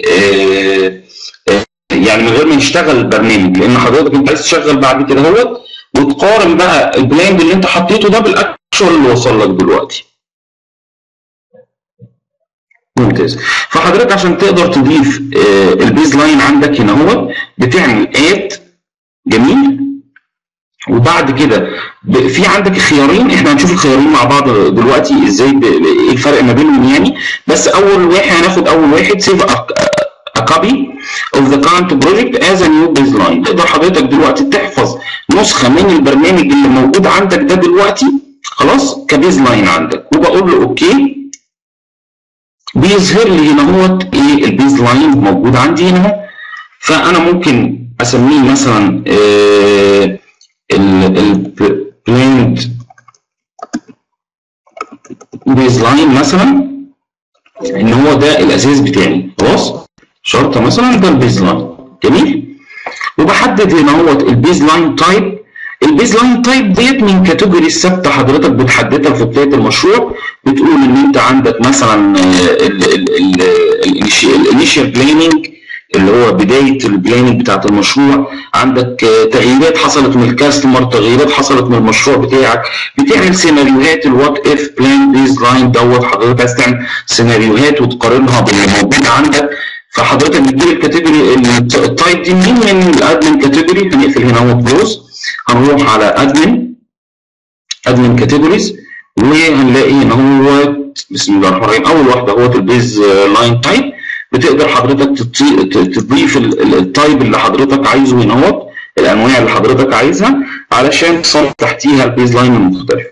يعني من غير ما يشتغل البرنامج لان حضرتك انت عايز تشغل بعد كده اهوت وتقارن بقى البلاند اللي انت حطيته ده بالاكشوال اللي وصل لك دلوقتي ممتاز فحضرتك عشان تقدر تضيف البيز لاين عندك هنا اهوت بتعمل اد جميل وبعد كده في عندك خيارين احنا هنشوف الخيارين مع بعض دلوقتي ازاي ايه الفرق ما بينهم يعني بس اول واحد هناخد اول واحد سيف a copy of the current project as a new baseline تقدر حضرتك دلوقتي تحفظ نسخه من البرنامج اللي موجود عندك ده دلوقتي خلاص كبيز لاين عندك وبقول له اوكي بيظهر لي هنا هو ايه البيز لاين موجود عندي هنا فانا ممكن اسميه مثلا البلاند بيز لاين مثلا ان هو ده الاساس بتاعي خلاص شرطه مثلا ده البيز لاين جميل وبحدد هنا هو البيز لاين تايب البيز لاين تايب ديت من كاتيجوري ثابته حضرتك بتحددها في بدايه المشروع بتقول ان انت عندك مثلا الانيشال بلاننج اللي هو بدايه البلاننج بتاعت المشروع عندك تغييرات حصلت من الكاستمر تغييرات حصلت من المشروع بتاعك بتعمل سيناريوهات الوات اف بلان بيز لاين دوت حضرتك عايز تعمل سيناريوهات وتقارنها باللي موجود عندك فحضرتك بتجيب الكاتيجوري التايب دي مين من الادمن كاتيجوري هنقفل هنا هو كلوز هنروح على ادمن ادمن كاتيجوريز وهنلاقي هنا هو بسم الله الرحمن الرحيم اول واحده هو البيز لاين تايب بتقدر حضرتك تضيف التايب اللي حضرتك عايزه هنا اهوت الانواع اللي حضرتك عايزها علشان تصمم تحتيها البيز لاين المختلف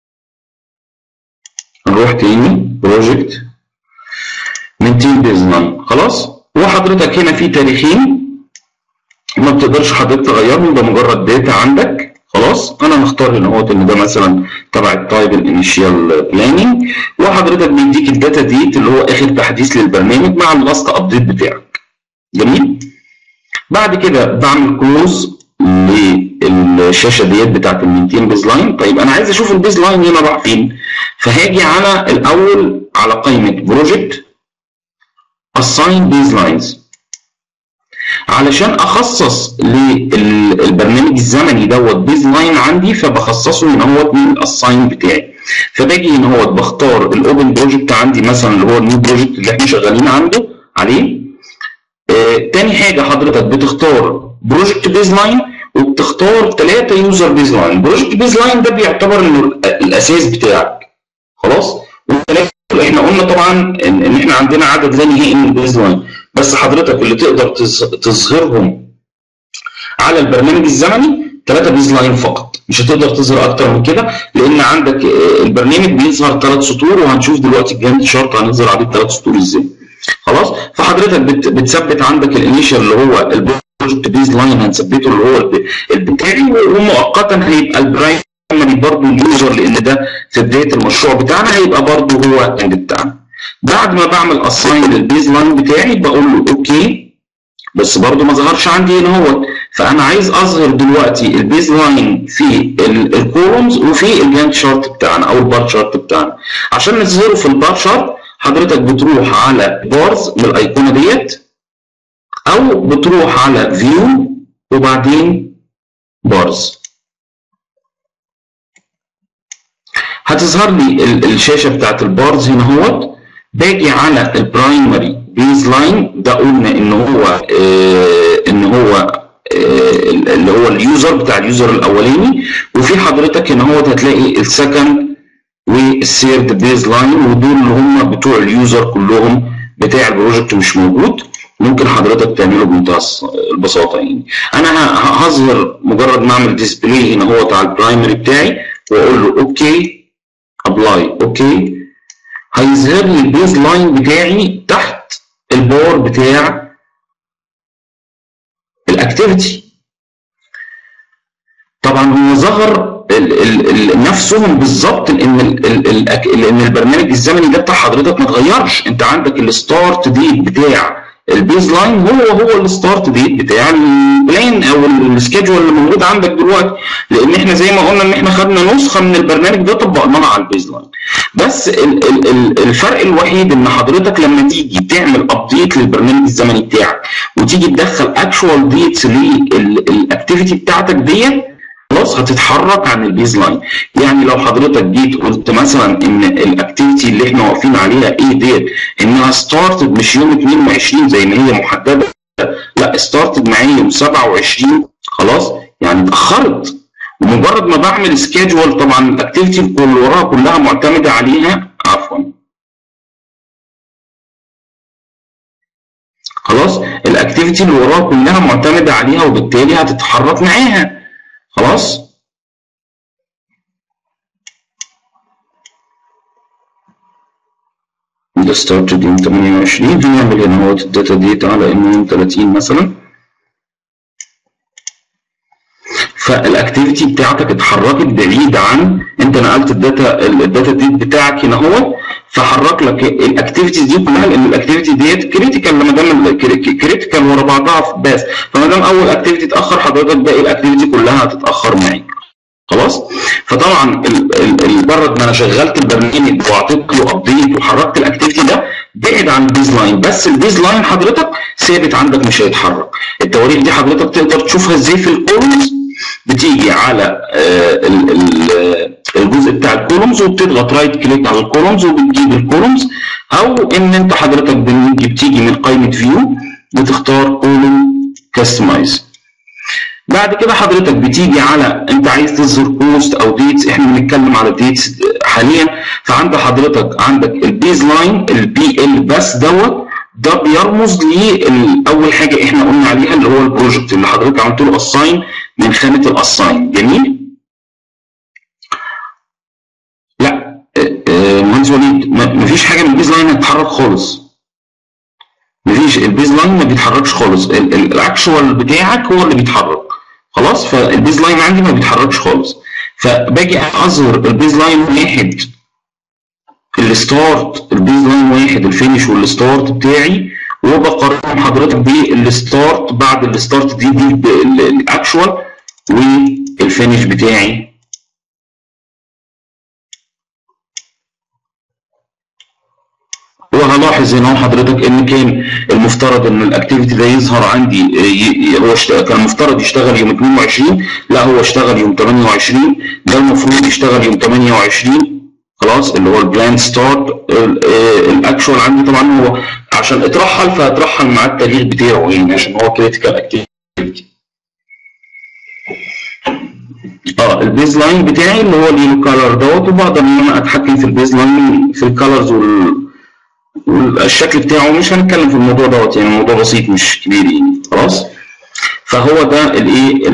نروح تاني بروجكت مينتين بيز لاين خلاص وحضرتك هنا في تاريخين ما بتقدرش حضرتك تغيرهم ده مجرد داتا عندك خلاص انا مختار هنا اهوت ان ده مثلا تبع التايب الانيشال بلاننج وحضرتك بيديك الداتا ديت اللي هو اخر تحديث للبرنامج مع اللاست ابديت بتاعك جميل بعد كده بعمل كلوز للشاشه ديت بتاعت ال 200 بيز لاين طيب انا عايز اشوف البيز لاين هنا راح فين فهاجي على الاول على قائمه بروجكت assign بيز لاينز علشان اخصص للبرنامج الزمني دوت بيز لاين عندي فبخصصه هنا هو من الاساين بتاعي فباجي هنا هو بختار الاوبن بروجكت عندي مثلا اللي هو النيو بروجكت اللي احنا شغالين عنده عليه آه تاني حاجه حضرتك بتختار بروجكت بيز لاين وبتختار ثلاثه يوزر بيز لاين بروجكت بيز لاين ده بيعتبر انه الاساس بتاعك خلاص احنا قلنا طبعا ان, إن احنا عندنا عدد لا نهائي من البيز لاين بس حضرتك اللي تقدر تظهرهم على البرنامج الزمني ثلاثة بيز لاين فقط مش هتقدر تظهر اكتر من كده لان عندك البرنامج بيظهر ثلاث سطور وهنشوف دلوقتي الجاند شارت هنظهر عليه الثلاث سطور ازاي خلاص فحضرتك بت بتثبت عندك الانيشال اللي هو البروجكت بيز لاين هنثبته اللي هو البتاعي ومؤقتا هيبقى البرايمري برضه اليوزر لان ده في بدايه المشروع بتاعنا هيبقى برضه هو الجاند بتاعنا بعد ما بعمل اساين للبيز لاين بتاعي بقول له اوكي بس برضه ما ظهرش عندي هنا هو فانا عايز اظهر دلوقتي البيز لاين في الكولومز وفي الجانت شارت بتاعنا او البار شارت بتاعنا عشان نظهره في البار شارت حضرتك بتروح على بارز من الايقونه ديت او بتروح على فيو وبعدين بارز هتظهر لي الشاشه بتاعت البارز هنا اهوت باجي على البرايمري بيز لاين ده قلنا ان هو آه ان هو آه اللي هو اليوزر بتاع اليوزر الاولاني وفي حضرتك هنا هو هتلاقي السكند والثيرد بيز لاين ودول اللي هم بتوع اليوزر كلهم بتاع البروجكت مش موجود ممكن حضرتك تعمله بمنتهى البساطه يعني انا هظهر مجرد ما اعمل ديسبلاي هنا هو على البرايمري بتاعي واقول له اوكي ابلاي اوكي هيظهر لي البيز لاين بتاعي تحت البار بتاع الاكتيفيتي طبعا هو ظهر ال ال ال نفسهم بالظبط لان ال ال لان البرنامج الزمني ده بتاع حضرتك ما اتغيرش انت عندك الستارت ديت بتاع البيز لاين هو هو الستارت ديت بتاع البلان او السكيدجول اللي موجود عندك دلوقتي لان احنا زي ما قلنا ان احنا خدنا نسخه من البرنامج ده طبقناها على البيز لاين بس ال ال ال الفرق الوحيد ان حضرتك لما تيجي تعمل ابديت للبرنامج الزمني بتاعك وتيجي تدخل اكشوال ديتس للاكتيفيتي بتاعتك ديت خلاص هتتحرك عن البيز لاين يعني لو حضرتك جيت قلت مثلا ان الاكتيفيتي اللي احنا واقفين عليها ايه ديت انها ستارتد مش يوم 22 زي ما هي محدده لا ستارتد معايا يوم 27 خلاص يعني اتاخرت ومجرد ما بعمل سكيدجول طبعا الاكتيفيتي اللي وراها كلها معتمده عليها عفوا خلاص الاكتيفيتي اللي وراها كلها معتمده عليها وبالتالي هتتحرك معاها خلاص ده ستارت يوم 28 هنعمل هنا اهوت الداتا ديت على انه يوم 30 مثلا فالاكتيفيتي بتاعتك اتحركت بعيد عن انت نقلت الداتا الداتا ديت بتاعك هنا اهو فحرك لك الاكتيفيتيز دي كلها لان الاكتيفيتي ديت كريتيكال لما دام كريتيكال ورا بعضها بس فما دام اول اكتيفيتي اتاخر حضرتك باقي الاكتيفيتي كلها هتتاخر معاك خلاص فطبعا مجرد ما انا شغلت البرنامج وعطيت له ابديت وحركت الاكتيفيتي ده بعد عن البيز لاين بس البيز لاين حضرتك ثابت عندك مش هيتحرك التواريخ دي حضرتك تقدر تشوفها ازاي في الكولومز بتيجي على الجزء بتاع الكولومز وبتضغط رايت كليك على الكولومز وبتجيب الكولومز او ان انت حضرتك بتيجي من قائمه فيو بتختار كولوم كاستمايز بعد كده حضرتك بتيجي على انت عايز تظهر بوست او ديتس احنا بنتكلم على ديتس حاليا فعند حضرتك عندك البيز لاين البي ال بس دوت ده بيرمز لاول حاجه احنا قلنا عليها اللي هو البروجكت اللي حضرتك عملت له اساين من خانه الاساين جميل لا مهندس وليد مفيش حاجه من البيز لاين هتتحرك خالص مفيش البيز لاين ما بيتحركش خالص الاكشوال بتاعك هو اللي بيتحرك خلاص فالبيز لاين عندي ما بيتحركش خالص فباجي اظهر البيز لاين واحد الستارت البيز لاين واحد الفينش والستارت بتاعي وبقارن حضرتك بالستارت بعد الستارت دي دي الاكشوال والفينش بتاعي وهلاحظ هنا حضرتك ان كان المفترض ان الاكتيفيتي ده يظهر عندي هو كان المفترض يشتغل يوم 22 لا هو اشتغل يوم 28 ده المفروض يشتغل يوم 28 خلاص اللي هو البلان ستارت الاكشوال عندي طبعا هو عشان اترحل فاترحل مع التاريخ بتاعه يعني عشان هو كريتيكال اكتيفيتي اه البيز لاين بتاعي اللي هو اليلو كالر دوت وبقدر ان انا اتحكم في البيز لاين في الكالرز وال والشكل بتاعه مش هنتكلم في الموضوع دوت يعني الموضوع بسيط مش كبير يعني خلاص فهو ده الايه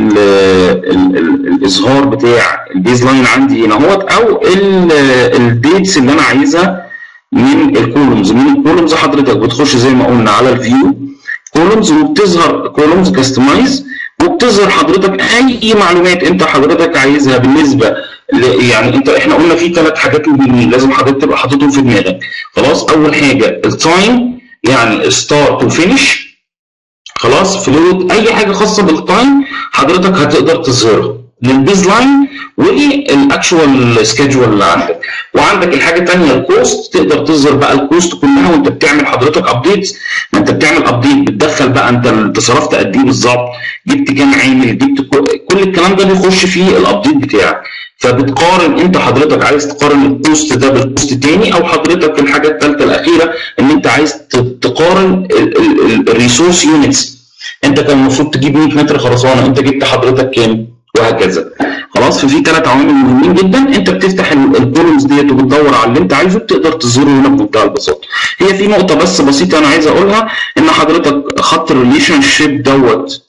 الاظهار بتاع البيز لاين عندي هنا اهوت او الديتس اللي انا عايزها من الكولومز من الكولومز حضرتك بتخش زي ما قلنا على الفيو كولومز وبتظهر كولومز كاستمايز وبتظهر حضرتك اي معلومات انت حضرتك عايزها بالنسبه يعني انت احنا قلنا في ثلاث حاجات مهمين لازم حضرتك تبقى حاططهم في دماغك خلاص اول حاجه التايم يعني ستارت وفينش خلاص فلويد اي حاجه خاصه بالتايم حضرتك هتقدر تظهرها للبيز لاين والاكشوال سكيدجول اللي عندك وعندك الحاجه الثانيه الكوست تقدر تظهر بقى الكوست كلها وانت بتعمل حضرتك ابديتس ما انت بتعمل ابديت بتدخل بقى انت انت صرفت قد ايه بالظبط جبت كام عامل جبت كل الكلام ده بيخش فيه الابديت بتاعك فبتقارن انت حضرتك عايز تقارن البوست ده بالبوست الثاني او حضرتك الحاجه الثالثه الاخيره ان انت عايز تقارن الريسورس يونتس انت كان المفروض تجيب 100 متر خرسانه انت جبت حضرتك كام وهكذا خلاص ففي ثلاث عوامل مهمين جدا انت بتفتح الكولومز ديت وبتدور على اللي انت عايزه بتقدر تظهره هنا بمنتهى البساطه هي في نقطه بس بسيطه انا عايز اقولها ان حضرتك خط الريليشن شيب دوت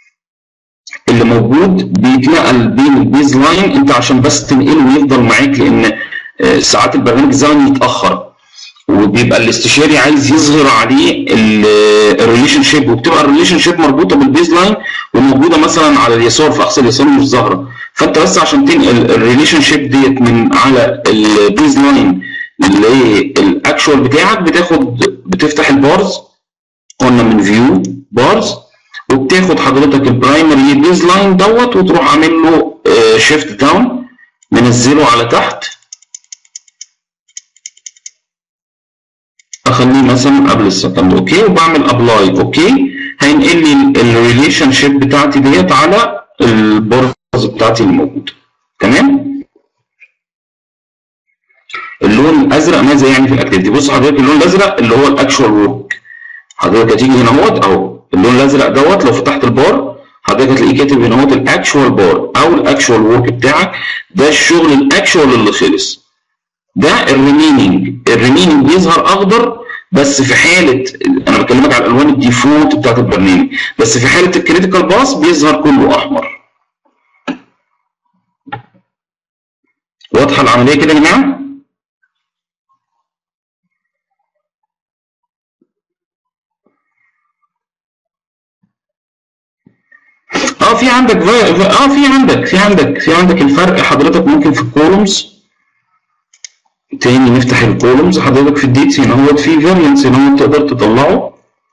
اللي موجود بيتنقل بين البيز لاين انت عشان بس تنقله ويفضل معاك لان ساعات البرنامج الزمني يتاخر وبيبقى الاستشاري عايز يظهر عليه الريليشن شيب وبتبقى الريليشن شيب مربوطه بالبيز لاين وموجوده مثلا على اليسار في اقصى اليسار مش ظاهره فانت بس عشان تنقل الريليشن شيب ديت من على البيز لاين للاكشوال بتاعك بتاخد بتفتح البارز قلنا من فيو بارز وبتاخد حضرتك البرايمري بيز لاين دوت وتروح عامل له شيفت داون منزله على تحت اخليه مثلا قبل السكند اوكي وبعمل ابلاي اوكي هينقل لي الريليشن شيب بتاعتي ديت على البارز بتاعتي اللي موجوده تمام اللون الازرق ماذا يعني في الاكتيفيتي بص حضرتك اللون الازرق اللي هو الاكشوال ورك حضرتك هتيجي هنا اهوت اهو اللون الازرق دوت لو فتحت البار حضرتك هتلاقيه كاتب هنا اهوت الاكشوال بار او الاكشوال ورك بتاعك ده الشغل الاكشوال اللي خلص ده الريميننج الريميننج بيظهر اخضر بس في حاله انا بكلمك على الالوان الديفولت بتاعت البرنامج بس في حاله الكريتيكال باس بيظهر كله احمر واضحه العمليه كده يا جماعه اه في عندك اه في عندك في عندك في عندك الفرق حضرتك ممكن في الكولومز تاني نفتح الكولومز حضرتك في الديتس هنا هو في فاريانس هنا هو تقدر تطلعه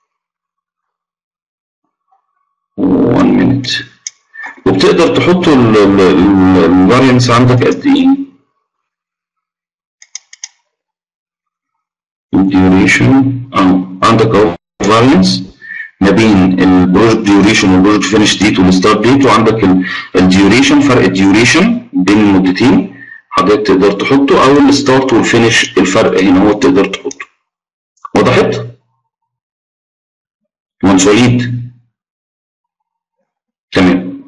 1 مينت وبتقدر تحط الفاريانس عندك قد ايه الديوريشن اه عندك اهو فاريانس ما بين البروجكت ديوريشن والبروجكت فينش ديت والستارت ديت وعندك الديوريشن فرق الديوريشن بين المدتين حضرتك تقدر تحطه او الستارت والفينش الفرق هنا هو تقدر تحطه وضحت؟ مهندس وليد تمام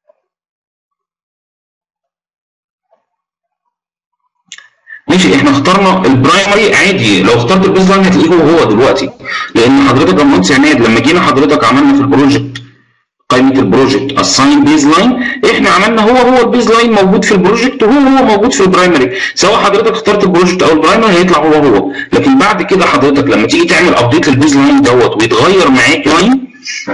ماشي احنا اخترنا اخترنا البرايمري عادي لو اخترت البيز لاين هتلاقيه هو هو دلوقتي لان حضرتك يا مهندس عماد لما جينا حضرتك عملنا في البروجكت قائمه البروجكت اساين بيز لاين احنا عملنا هو هو البيز لاين موجود في البروجكت وهو هو موجود في البرايمري سواء حضرتك اخترت البروجكت او البرايمري هيطلع هو هو لكن بعد كده حضرتك لما تيجي تعمل ابديت للبيز لاين دوت ويتغير معاك لاين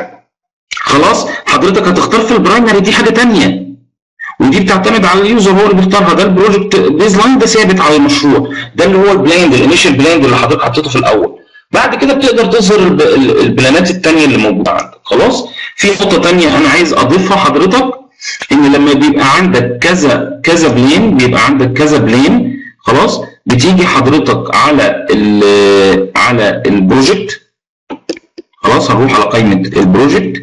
خلاص حضرتك هتختار في البرايمري دي حاجه ثانيه ودي بتعتمد على اليوزر هو اللي بيختارها ده البروجكت بيز لاين ده ثابت على المشروع ده اللي هو البلاند الانيشال بلاند اللي حضرتك حطيته في الاول بعد كده بتقدر تظهر الب- ال- البلانات الثانيه اللي موجوده عندك خلاص في نقطه ثانيه انا عايز اضيفها حضرتك ان لما بيبقى عندك كذا كذا بلين بيبقى عندك كذا بلين خلاص بتيجي حضرتك على ال على البروجكت خلاص هنروح على قائمه البروجكت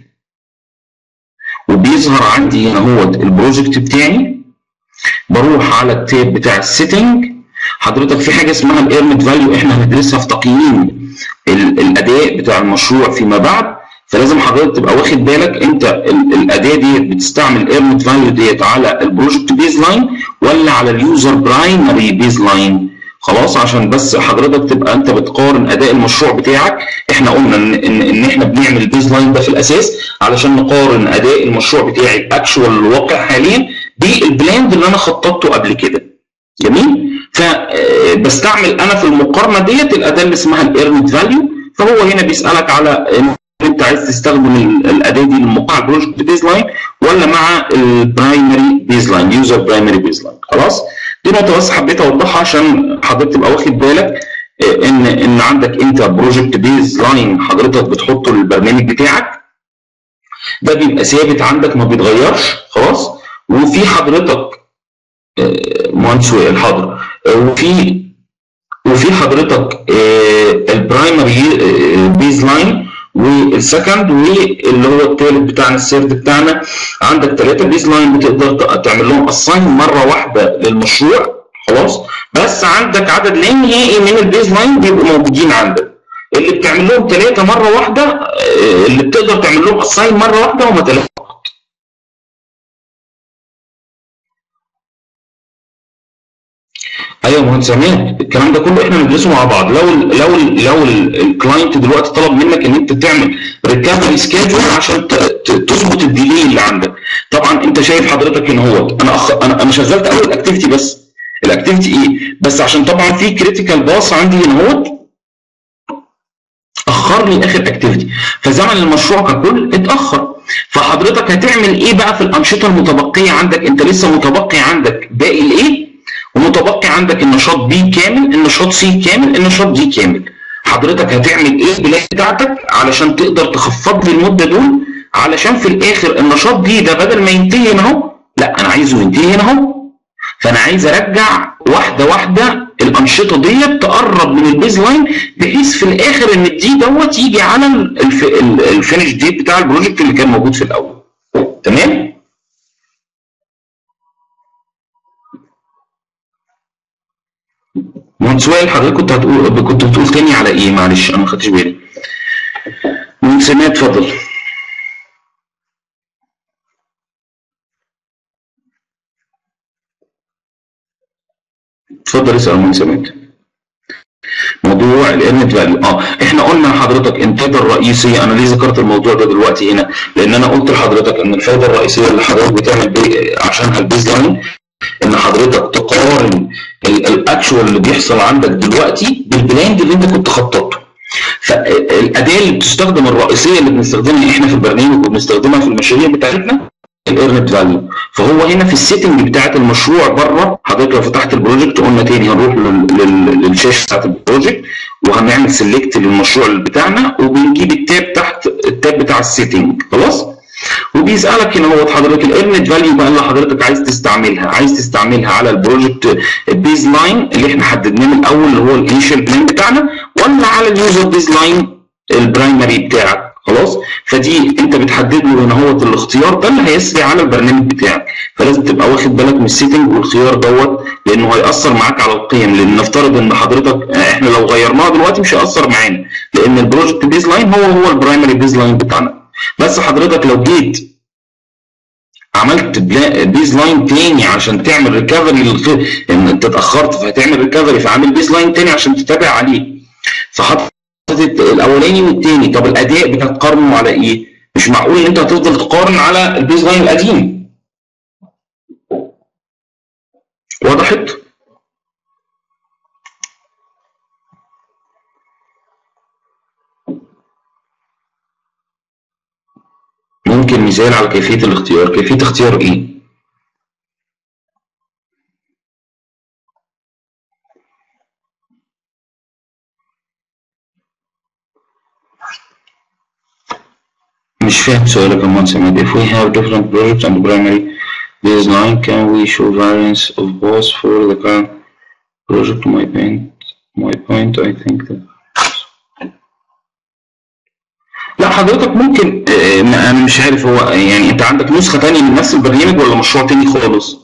وبيظهر عندي هنا هو البروجكت بتاعي بروح على التاب بتاع السيتنج حضرتك في حاجه اسمها الايرنت فاليو احنا هندرسها في تقييم ال- الاداء بتاع المشروع فيما بعد فلازم حضرتك تبقى واخد بالك انت ال- الاداه ديت بتستعمل الايرنت فاليو ديت على البروجكت بيز لاين ولا على اليوزر برايمري بيز لاين خلاص عشان بس حضرتك تبقى انت بتقارن اداء المشروع بتاعك احنا قلنا ان ان, إن احنا بنعمل البيز لاين ده في الاساس علشان نقارن اداء المشروع بتاعي الاكشوال الواقع حاليا بالبلاند اللي انا خططته قبل كده جميل فبستعمل انا في المقارنه ديت الاداه اللي اسمها الايرنت فاليو فهو هنا بيسالك على ان انت عايز تستخدم ال- الاداه دي مع البروجكت بيز لاين ولا مع البرايمري بيز لاين يوزر برايمري بيز لاين خلاص دي نقطه بس حبيت اوضحها عشان حضرتك تبقى واخد بالك آه، ان ان عندك انت بروجكت بيز لاين حضرتك بتحطه للبرنامج بتاعك ده بيبقى ثابت عندك ما بيتغيرش خلاص وفي حضرتك آه، مهندس وائل حاضر آه، وفي وفي حضرتك البرايمري بيز لاين والسكند واللي هو الثالث بتاعنا السيرد بتاعنا عندك ثلاثه بيز لاين بتقدر ت- تعمل لهم اساين مره واحده للمشروع خلاص بس عندك عدد لا نهائي من البيز لاين بيبقوا موجودين عندك اللي بتعمل لهم ثلاثه مره واحده آه، اللي بتقدر تعمل لهم اساين مره واحده هم ثلاثه فقط ايوه مهندس عماد الكلام ده كله احنا ندرسه مع بعض لو ال لو ال لو الكلاينت دلوقتي طلب منك ان انت تعمل ريكفري سكيدول عشان ت- ت- تظبط الديلي اللي عندك طبعا انت شايف حضرتك ان هو انا أخ... انا انا شغلت اول اكتيفيتي بس الاكتيفيتي ايه بس عشان طبعا في كريتيكال باص عندي هنا هو اخر لي اخر اكتيفيتي فزمن المشروع ككل اتاخر فحضرتك هتعمل ايه بقى في الانشطه المتبقيه عندك انت لسه متبقي عندك باقي الايه ومتبقي عندك النشاط بي كامل النشاط سي كامل النشاط دي كامل حضرتك هتعمل ايه البلان بتاعتك علشان تقدر تخفض لي المده دول علشان في الاخر النشاط بي ده بدل ما ينتهي هنا اهو لا انا عايزه ينتهي هنا اهو فانا عايز ارجع واحده واحده الانشطه ديت تقرب من البيز لاين بحيث في الاخر ان الدي دوت يجي على الف... ال- الفينش ديت بتاع البروجكت اللي كان موجود في الاول تمام مهندس وائل حضرتك كنت هتقول كنت بتقول تاني على ايه معلش انا ما خدتش بالي مهندس عماد اتفضل اتفضل اسال مهندس عماد موضوع الانت فاليو اه احنا قلنا لحضرتك ان الفائده الرئيسيه انا ليه ذكرت الموضوع ده دلوقتي هنا لان انا قلت لحضرتك ان الفائده الرئيسيه اللي حضرتك بتعمل بي عشانها البيز لاين ان حضرتك تقارن الاكشوال اللي بيحصل عندك دلوقتي بالبلاند اللي انت كنت خططته فالاداه اللي بتستخدم الرئيسيه اللي بنستخدمها احنا في البرنامج وبنستخدمها في المشاريع بتاعتنا الايرنت فاليو فهو هنا في السيتنج بتاعت المشروع بره حضرتك لو فتحت البروجكت قلنا تاني هنروح لل- لل- للشاشه بتاعت البروجكت وهنعمل سيلكت للمشروع اللي بتاعنا وبنجيب التاب تحت التاب بتاع السيتنج خلاص وبيسالك هنا هو حضرتك الايرنت فاليو بقى اللي حضرتك عايز تستعملها عايز تستعملها على البروجكت بيز لاين اللي احنا حددناه من الاول اللي هو الانيشال بلان بتاعنا ولا على اليوزر بيز لاين البرايمري بتاعك خلاص فدي انت بتحدد له هنا هو الاختيار ده اللي هيسري على البرنامج بتاعك فلازم تبقى واخد بالك من السيتنج والخيار دوت لانه هياثر معاك على القيم لان نفترض ان حضرتك احنا لو غيرناها دلوقتي مش هياثر معانا لان البروجكت بيز لاين هو هو البرايمري بيز لاين بتاعنا بس حضرتك لو جيت عملت بيز لاين تاني عشان تعمل ريكفري ان انت اتاخرت فهتعمل ريكفري فعامل بيز لاين تاني عشان تتابع عليه فحطت الاولاني والتاني طب الاداء بتقارنه على ايه؟ مش معقول ان انت هتفضل تقارن على البيز لاين القديم وضحت؟ ممكن مثال على كيفية الاختيار كيفية اختيار ايه؟ مش فاهم سؤالك يا مهندس عماد if we have different projects and primary baseline can we show variance of both for the current project my point my point I think that لا حضرتك ممكن آه، ما- انا مش عارف هو يعني انت عندك نسخة تانية من نفس البرنامج ولا مشروع تاني خالص؟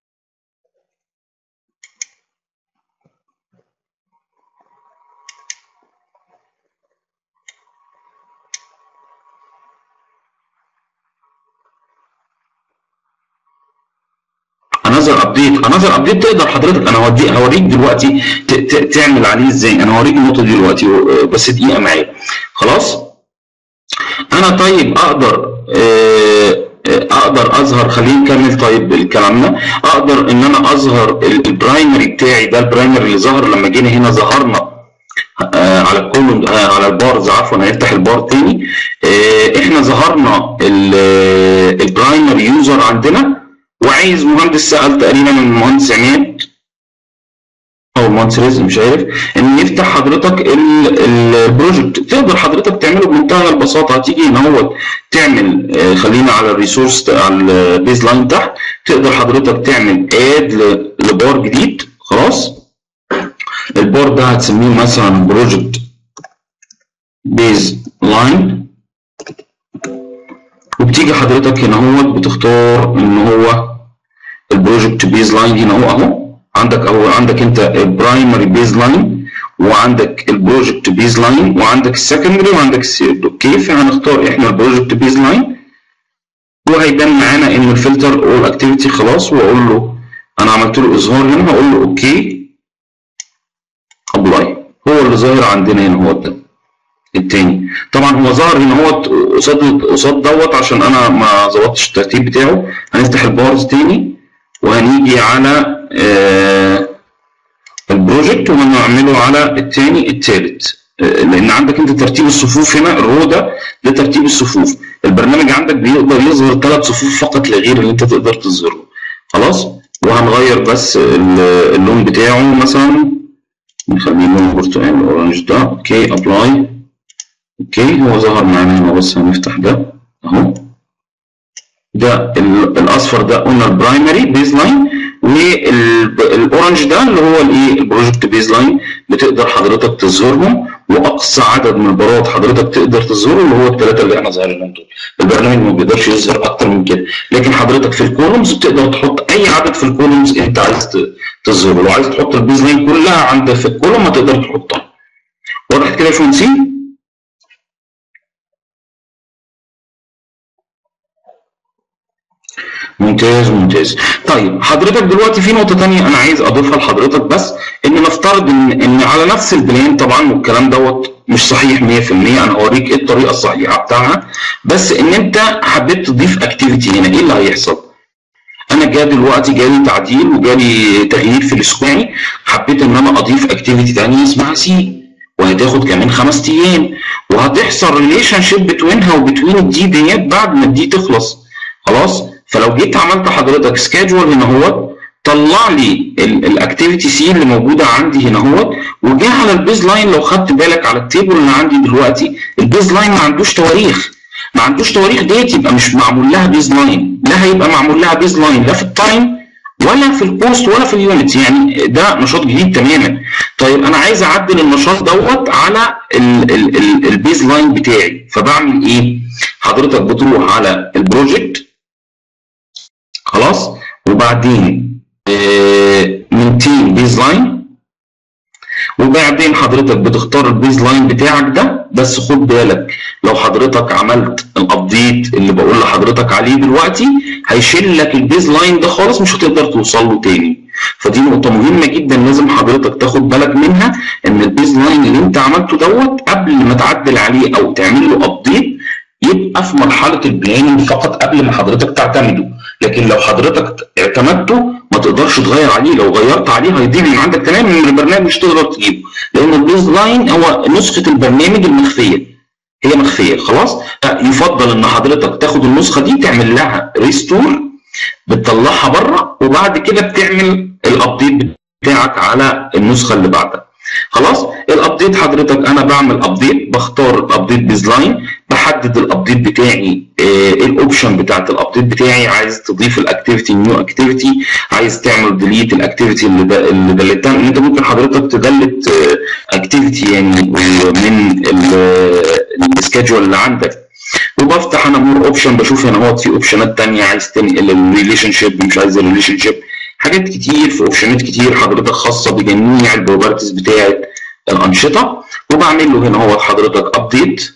انذر ابديت انذر ابديت تقدر حضرتك انا هودي هوريك دلوقتي ت- ت- تعمل عليه ازاي انا هوريك النقطه دي دلوقتي آه، بس دقيقه معايا خلاص انا طيب اقدر آه، آه، اقدر اظهر خلينا نكمل طيب كلامنا اقدر ان انا اظهر ال- البرايمري بتاعي ده البرايمري اللي ظهر لما جينا هنا ظهرنا آه، على الكولوم آه، على البارز عفوا هنفتح البار تاني آه، احنا ظهرنا ال- آه، البرايمري يوزر عندنا وعايز مهندس سأل تقريبا المهندس عماد او المهندس رزق مش عارف ان يفتح حضرتك ال- ال- البروجكت تقدر حضرتك تعمله بمنتهى البساطه هتيجي هنا هو تعمل آه، خلينا على الريسورس على البيز لاين تحت تقدر حضرتك تعمل اد لبار جديد خلاص البار ده هتسميه مثلا بروجكت بيز لاين وبتيجي حضرتك هنا هو بتختار ان هو البروجكت بيز لاين هنا هو اهو عندك اهو عندك انت البرايمري بيز لاين وعندك البروجكت بيز لاين وعندك السكندري وعندك السيرد اوكي فهنختار احنا البروجكت بيز لاين وهيبان معانا ان الفلتر اول اكتيفيتي خلاص واقول له انا عملت له اظهار هنا هقول له اوكي ابلاي هو اللي ظاهر عندنا هنا هو ده التاني طبعا هو ظهر هنا هو قصاد قصاد دوت عشان انا ما ظبطتش الترتيب بتاعه هنفتح البارز تاني وهنيجي على آه البروجكت وهنعمله على التاني التالت آه لان عندك انت ترتيب الصفوف هنا الرو ده ده ترتيب الصفوف البرنامج عندك بيقدر يظهر ثلاث صفوف فقط لا غير اللي انت تقدر تظهره خلاص وهنغير بس ال- اللون بتاعه مثلا نخليه لون برتقالي الاورنج ده اوكي ابلاي اوكي هو ظهر معانا هنا بس هنفتح ده اهو ده ال- الاصفر ده قلنا البرايمري بيز لاين والاورنج ده اللي هو الايه البروجكت بيز لاين بتقدر حضرتك تظهرهم واقصى عدد من البارات حضرتك تقدر تظهره اللي هو الثلاثه اللي احنا ظاهرينهم دول البرنامج ما بيقدرش يظهر اكتر من كده لكن حضرتك في الكولومز بتقدر تحط اي عدد في الكولومز انت عايز ت- تظهره لو عايز تحط البيز لاين كلها عندك في الكولوم هتقدر تحطها وضحت كده يا باشمهندسين؟ ممتاز ممتاز طيب حضرتك دلوقتي في نقطة تانية أنا عايز أضيفها لحضرتك بس إن نفترض إن إن على نفس البلان طبعا والكلام دوت مش صحيح 100% أنا هوريك إيه الطريقة الصحيحة بتاعها بس إن أنت حبيت تضيف أكتيفيتي هنا إيه اللي هيحصل؟ أنا جا دلوقتي جالي تعديل وجالي تغيير في الاسبوعي حبيت إن أنا أضيف أكتيفيتي تانية اسمها سي وهتاخد كمان خمس أيام وهتحصل ريليشن شيب بتوينها وبتوين الدي ديت بعد ما الدي تخلص خلاص فلو جيت عملت حضرتك سكادجول هنا اهوت طلع لي الاكتيفيتي سي اللي موجوده عندي هنا اهوت وجه على البيز لاين لو خدت بالك على التيبل اللي عندي دلوقتي البيز لاين ما عندوش تواريخ ما عندوش تواريخ ديت يبقى مش معمول لها بيز لاين لا هيبقى معمول لها بيز لاين لا في التايم ولا في الكوست ولا في اليونت يعني ده نشاط جديد تماما طيب انا عايز اعدل النشاط دوت على ال- ال- ال- البيز لاين بتاعي فبعمل ايه حضرتك بتروح على البروجكت خلاص وبعدين من تيم بيز لاين وبعدين حضرتك بتختار البيز لاين بتاعك ده بس خد بالك لو حضرتك عملت الابديت اللي بقول لحضرتك عليه دلوقتي هيشيل لك البيز لاين ده خالص مش هتقدر توصل له تاني فدي نقطة مهمة جدا لازم حضرتك تاخد بالك منها ان البيز لاين اللي انت عملته دوت قبل ما تعدل عليه او تعمل له ابديت يبقى في مرحلة البلاننج فقط قبل ما حضرتك تعتمده لكن لو حضرتك اعتمدته ما تقدرش تغير عليه لو غيرت عليه هيضيع من عندك تماما من البرنامج مش تقدر تجيبه لان البيز لاين هو نسخة البرنامج المخفية هي مخفية خلاص يفضل ان حضرتك تاخد النسخة دي تعمل لها ريستور بتطلعها بره وبعد كده بتعمل الابديت بتاعك على النسخة اللي بعدها خلاص الابديت حضرتك انا بعمل ابديت بختار الابديت بيزلاين بحدد الابديت بتاعي ايه الاوبشن بتاعت الابديت بتاعي عايز تضيف الاكتيفيتي نيو اكتيفيتي عايز تعمل ديليت الاكتيفيتي اللي دا اللي دلتها انت ممكن حضرتك تدلت اكتيفيتي يعني من السكادجول اللي عندك وبفتح انا مور اوبشن بشوف هنا هو في اوبشنات ثانيه عايز تنقل الريليشن شيب مش عايز الريليشن شيب حاجات كتير في اوبشنات كتير حضرتك خاصه بجميع البروبرتيز بتاعت الانشطه وبعمل له هنا هو حضرتك ابديت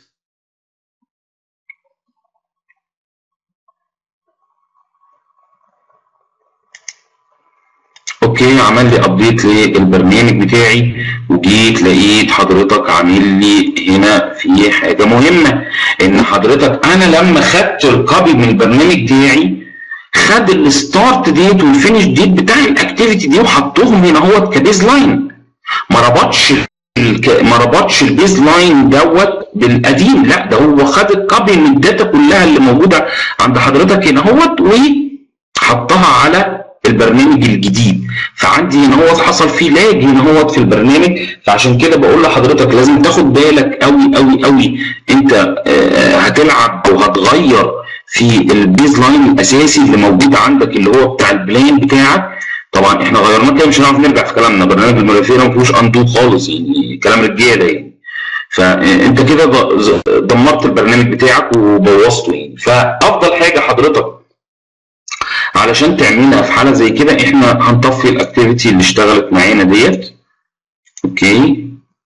اوكي عمل لي ابديت للبرنامج بتاعي وجيت لقيت حضرتك عامل لي هنا في حاجه مهمه ان حضرتك انا لما خدت الكوبي من البرنامج بتاعي خد الستارت ديت والفينش ديت بتاع الاكتيفيتي دي وحطهم هنا هو كبيز لاين ما ربطش ما ربطش البيز لاين دوت بالقديم لا ده هو خد الكوبي من الداتا كلها اللي موجوده عند حضرتك هنا اهوت وحطها على البرنامج الجديد فعندي هنا هو حصل فيه لاج هنا هو في البرنامج فعشان كده بقول لحضرتك لازم تاخد بالك قوي قوي قوي انت هتلعب وهتغير في البيز لاين الاساسي اللي موجود عندك اللي هو بتاع البلان بتاعك طبعا احنا غيرناه كده مش هنعرف نرجع في كلامنا برنامج الملفيه ما فيهوش اندو خالص يعني كلام رجاله يعني فانت كده دمرت البرنامج بتاعك وبوظته يعني فافضل حاجه حضرتك علشان تعملها في حاله زي كده احنا هنطفي الاكتيفيتي اللي اشتغلت معانا ديت اوكي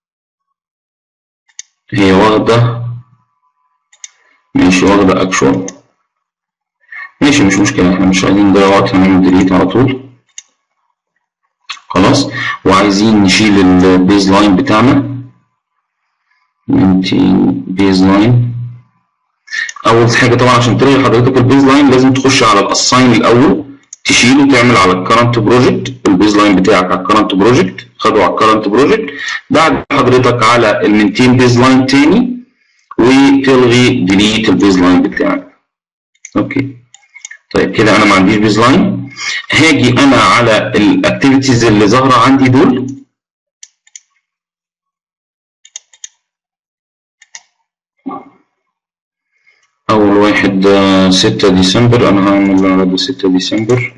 هي واخده ماشي واخده اكشوال ماشي مش مشكله احنا مش عايزين نضيع وقت نعمل ديليت على طول خلاص وعايزين نشيل البيز لاين بتاعنا بيز لاين اول حاجه طبعا عشان تلغي حضرتك البيز لاين لازم تخش على الاساين الاول تشيله تعمل على الكرنت بروجكت البيز لاين بتاعك على الكرنت بروجكت خده على الكرنت بروجكت بعد حضرتك على المنتين بيز لاين تاني وتلغي ديليت البيز لاين بتاعك اوكي طيب كده انا ما عنديش بيز لاين هاجي انا على الاكتيفيتيز اللي ظاهره عندي دول اول واحد ستة ديسمبر انا هعمل على ستة ديسمبر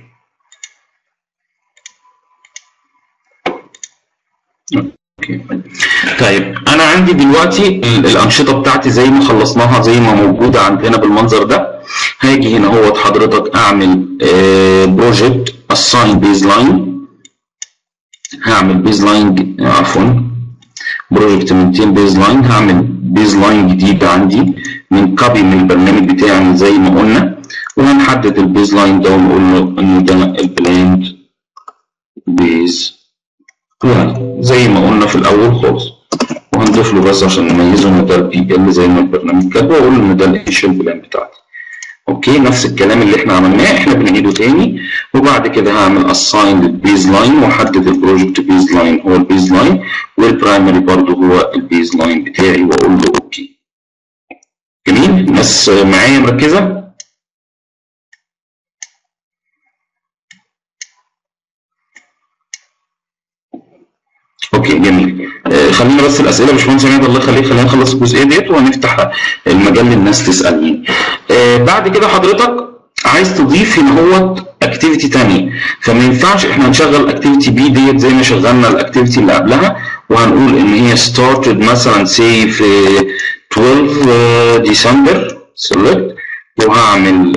اوكي طيب انا عندي دلوقتي الانشطه بتاعتي زي ما خلصناها زي ما موجوده عندنا بالمنظر ده هاجي هنا اهوت حضرتك اعمل بروجكت اساين بيز لاين هعمل بيز لاين عفوا بروجكت من تيم بيز لاين هعمل بيز لاين جديد عندي من كوبي من البرنامج بتاعي زي ما قلنا وهنحدد البيز لاين ده ونقول له ان ده البلاند بيز لاين زي ما قلنا في الاول خالص وهنضيف له بس عشان نميزه ان ده البي ال زي ما البرنامج كاتبه واقول ان ده الانيشال بلان بتاعتي اوكي نفس الكلام اللي احنا عملناه احنا بنعيده تاني وبعد كده هعمل اساين للبيز لاين واحدد البروجكت بيز لاين هو البيز لاين والبرايمري برضه هو البيز لاين بتاعي واقول له اوكي جميل الناس معايا مركزه اوكي جميل آه خلينا بس الاسئله مش مهندس عماد الله يخليك خلينا نخلص الجزئيه ديت وهنفتح المجال للناس تسال يعني آه بعد كده حضرتك عايز تضيف هنا هو اكتيفيتي ثانيه فما ينفعش احنا نشغل اكتيفيتي بي ديت زي ما شغلنا الاكتيفيتي اللي قبلها وهنقول ان هي ستارتد مثلا سي في 12 ديسمبر سيلكت وهعمل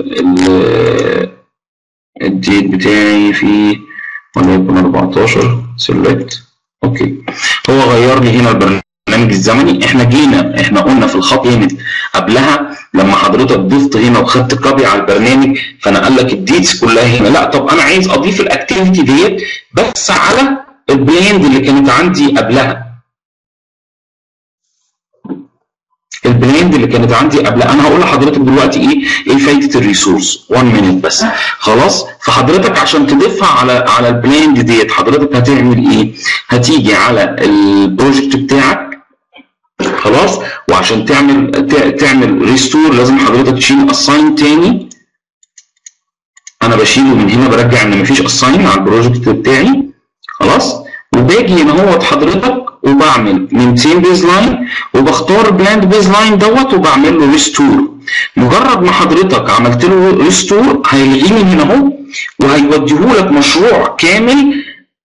الديت بتاعي في وليكن 14 سيلكت اوكي هو غير لي هنا البرنامج الزمني احنا جينا احنا قلنا في الخط جامد قبلها لما حضرتك ضفت هنا وخدت كوبي على البرنامج فانا قال لك الديتس كلها هنا لا طب انا عايز اضيف الاكتيفيتي ديت بس على البلاند اللي كانت عندي قبلها البلاند اللي كانت عندي قبل انا هقول لحضرتك دلوقتي ايه ايه فايده الريسورس 1 مينيت بس خلاص فحضرتك عشان تضيفها على على البلاند ديت حضرتك هتعمل ايه هتيجي على البروجكت بتاعك خلاص وعشان تعمل تعمل ريستور لازم حضرتك تشيل اساين تاني انا بشيله من هنا برجع ان مفيش اساين على البروجكت بتاعي خلاص وباجي هنا اهوت حضرتك وبعمل مينتين بيز لاين وبختار بلاند بيز لاين دوت وبعمل له ريستور مجرد ما حضرتك عملت له ريستور هيلغيه من هنا اهو وهيوديه لك مشروع كامل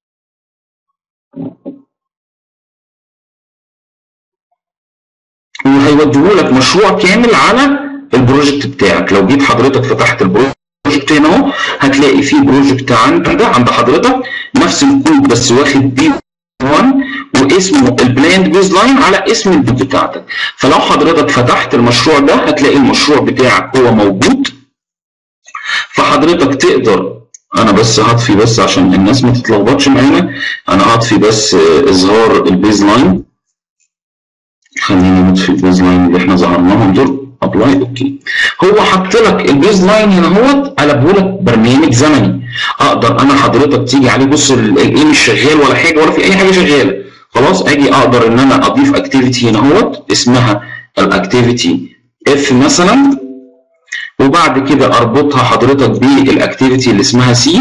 وهيوديه لك مشروع كامل على البروجكت بتاعك لو جيت حضرتك فتحت البروجكت هنا اهو هتلاقي فيه بروجكت عندك عند حضرتك نفس الكود بس واخد بي 1 واسمه البلاند بيز لاين على اسم البيت بتاعتك فلو حضرتك فتحت المشروع ده هتلاقي المشروع بتاعك هو موجود فحضرتك تقدر انا بس هطفي بس عشان الناس ما تتلخبطش معانا انا هطفي بس اظهار البيز لاين خلينا نطفي البيز لاين اللي احنا ظهرناهم دول ابلاي اوكي هو حط لك البيز لاين هنا اهوت قلبه لك برنامج زمني اقدر انا حضرتك تيجي عليه بص الايه مش شغال ولا حاجه ولا في اي حاجه شغاله خلاص اجي اقدر ان انا اضيف اكتيفيتي هنا اهوت اسمها الاكتيفيتي اف مثلا وبعد كده اربطها حضرتك بالاكتيفيتي اللي اسمها سي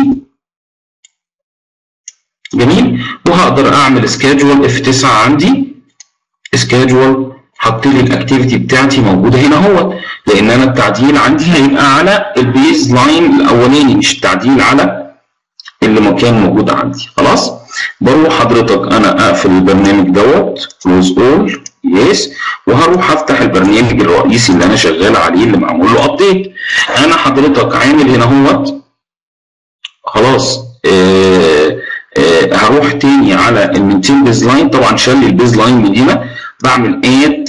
جميل وهقدر اعمل سكادجول اف 9 عندي سكادجول حط لي الاكتيفيتي بتاعتي موجوده هنا اهوت لان انا التعديل عندي هيبقى على البيز لاين الاولاني مش التعديل على اللي ما كان موجود عندي خلاص بروح حضرتك انا اقفل البرنامج دوت كلوز اول يس وهروح افتح البرنامج الرئيسي اللي انا شغال عليه اللي معمول له ابديت انا حضرتك عامل هنا اهوت خلاص آه آه هروح تاني على المنتين بيز لاين طبعا شال لي البيز لاين من هنا بعمل اد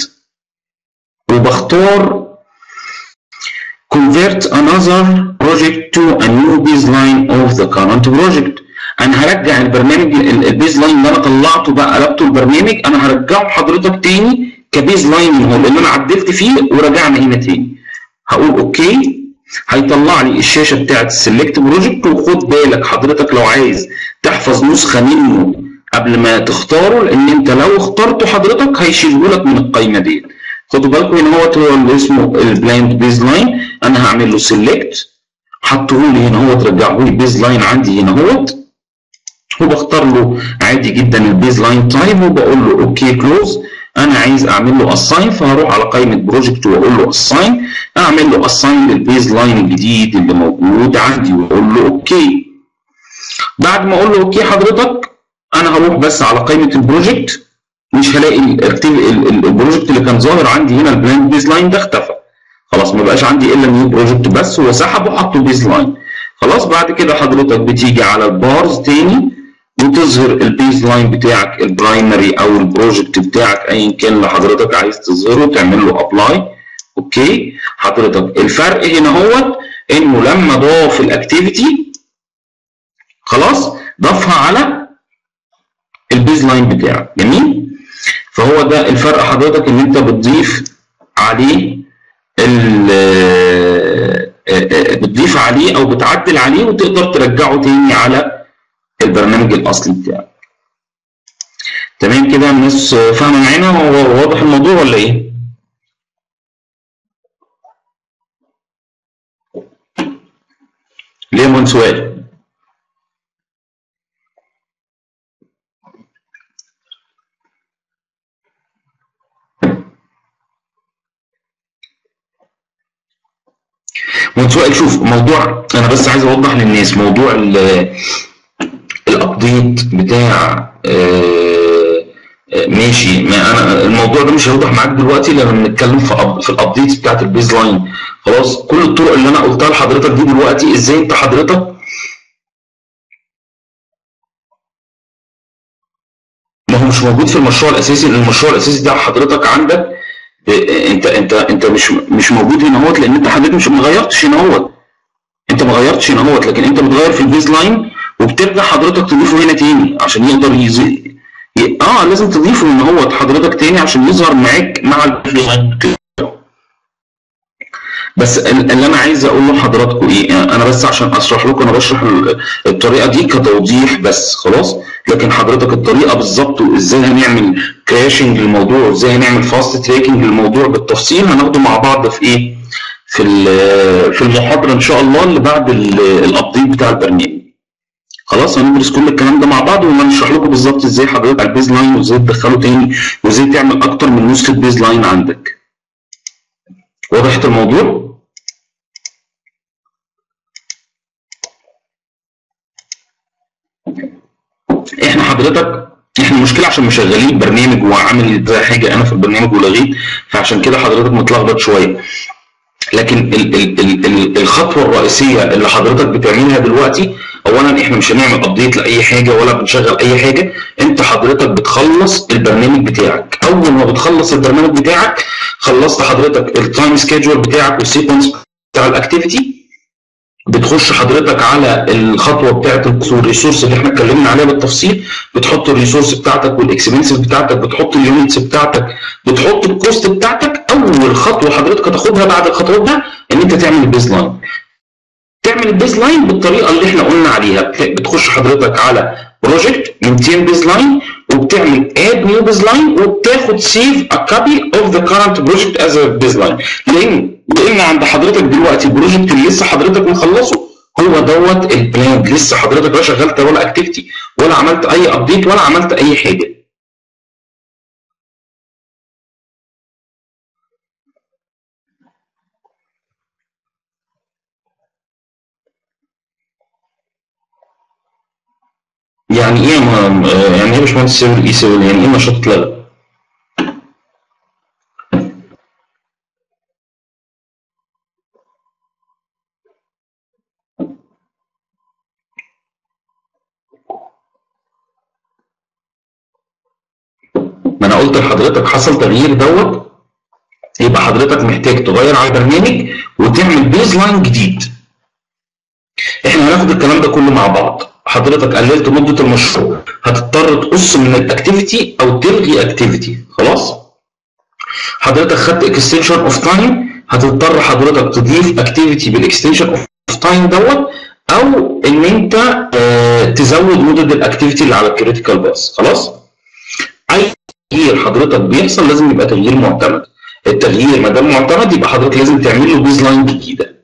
وبختار convert another project to a new baseline of the current project انا هرجع البرنامج البيز لاين اللي انا طلعته بقى قلبته البرنامج انا هرجعه حضرتك تاني كبيز لاين من هو لان انا عدلت فيه ورجعنا هنا تاني هقول اوكي هيطلع لي الشاشه بتاعت السلكت بروجكت وخد بالك حضرتك لو عايز تحفظ نسخه منه قبل ما تختاره لان انت لو اخترته حضرتك هيشيله لك من القائمه دي خدوا بالكم هنا هو هو اللي اسمه البلايند بيز لاين انا هعمل له سيلكت حطه لي هنا هو رجعه لي بيز لاين عندي هنا اهوت وبختار له عادي جدا البيز لاين تايب وبقول له اوكي كلوز انا عايز اعمل له اساين فهروح على قائمه بروجكت واقول له اساين اعمل له اساين للبيز لاين الجديد اللي موجود عندي واقول له اوكي بعد ما اقول له اوكي حضرتك انا هروح بس على قائمه البروجكت مش هلاقي البروجكت اللي كان ظاهر عندي هنا البلاند بيز لاين ده اختفى خلاص ما بقاش عندي الا نيو بروجكت بس هو سحب وحطه بيز لاين خلاص بعد كده حضرتك بتيجي على البارز تاني وتظهر البيز لاين بتاعك البرايمري او البروجكت بتاعك ايا كان اللي حضرتك عايز تظهره تعمل له ابلاي اوكي حضرتك الفرق هنا هو انه لما ضاف الاكتيفيتي خلاص ضافها على البيز لاين بتاعك جميل فهو ده الفرق حضرتك ان انت بتضيف عليه بتضيف عليه او بتعدل عليه وتقدر ترجعه تاني على البرنامج الاصلي بتاعك تمام كده الناس فاهمه معانا هو واضح الموضوع ولا ايه ليه من سؤال من سؤال شوف موضوع انا بس عايز اوضح للناس موضوع الابديت بتاع ماشي ما انا الموضوع ده مش هيوضح معاك دلوقتي لما بنتكلم في أب في الابديت بتاعت البيز لاين خلاص كل الطرق اللي انا قلتها لحضرتك دي دلوقتي ازاي انت حضرتك موجود في المشروع الاساسي لان المشروع الاساسي ده حضرتك عندك آه، انت انت انت مش مش موجود هنا اهوت لان انت حضرتك مش ما غيرتش هنا اهوت انت ما غيرتش هنا اهوت لكن انت بتغير في البيز لاين وبترجع حضرتك تضيفه هنا تاني عشان يقدر يزي ي- اه لازم تضيفه هنا اهوت حضرتك تاني عشان يظهر معاك مع البيز لاين بس ال- اللي انا عايز اقول لحضراتكم ايه انا بس عشان اشرح لكم انا بشرح ال- الطريقه دي كتوضيح بس خلاص لكن حضرتك الطريقه بالظبط وازاي هنعمل كراشنج للموضوع وازاي هنعمل فاست تراكنج للموضوع بالتفصيل هناخده مع بعض في ايه في ال- في المحاضره ان شاء الله اللي بعد ال- الابديت بتاع البرنامج خلاص هندرس كل الكلام ده مع بعض وهنشرح لكم بالظبط ازاي حضرتك على البيز لاين وازاي تدخله تاني وازاي تعمل اكتر من نسخه بيز لاين عندك وضحت الموضوع؟ احنا حضرتك احنا المشكله عشان مشغلين البرنامج وعامل زي حاجه انا في البرنامج ولغيت فعشان كده حضرتك متلخبط شويه لكن ال ال ال ال الخطوه الرئيسيه اللي حضرتك بتعملها دلوقتي اولا احنا مش هنعمل ابديت لاي حاجه ولا بنشغل اي حاجه انت حضرتك بتخلص البرنامج بتاعك اول ما بتخلص البرنامج بتاعك خلصت حضرتك التايم سكيدجول بتاعك والسيكونس بتاع الاكتيفيتي بتخش حضرتك على الخطوه بتاعت الريسورس اللي احنا اتكلمنا عليها بالتفصيل بتحط الريسورس بتاعتك والاكسبنسز بتاعتك بتحط اليونتس بتاعتك بتحط الكوست بتاعتك اول خطوه حضرتك هتاخدها بعد الخطوات ده ان انت تعمل البيز لاين تعمل البيز لاين بالطريقه اللي احنا قلنا عليها بت- بتخش حضرتك على بروجكت مينتين بيز لاين وبتعمل اد نيو بيز لاين وبتاخد سيف ا كوبي اوف ذا كارنت بروجكت از ا بيز لاين لان لان عند حضرتك دلوقتي البروجكت اللي لسه حضرتك مخلصه هو دوت البلان لسه حضرتك لا شغلت ولا اكتيفيتي ولا عملت اي ابديت ولا عملت اي حاجه يعني ايه ما يعني ايه يا باشمهندس سيفل ايه سيفل يعني ايه نشاط اتلغى ما انا قلت لحضرتك حصل تغيير دوت يبقى حضرتك محتاج تغير على البرنامج وتعمل بيز لاين جديد احنا هناخد الكلام ده كله مع بعض حضرتك قللت مده المشروع هتضطر تقص من الاكتيفيتي او تلغي اكتيفيتي خلاص حضرتك خدت اكستنشن اوف تايم هتضطر حضرتك تضيف اكتيفيتي بالاكستنشن اوف تايم دوت او ان انت آه تزود مده الاكتيفيتي اللي على الكريتيكال باس خلاص اي تغيير حضرتك بيحصل لازم يبقى تغيير معتمد التغيير ما دام معتمد يبقى حضرتك لازم تعمل له بيز لاين جديده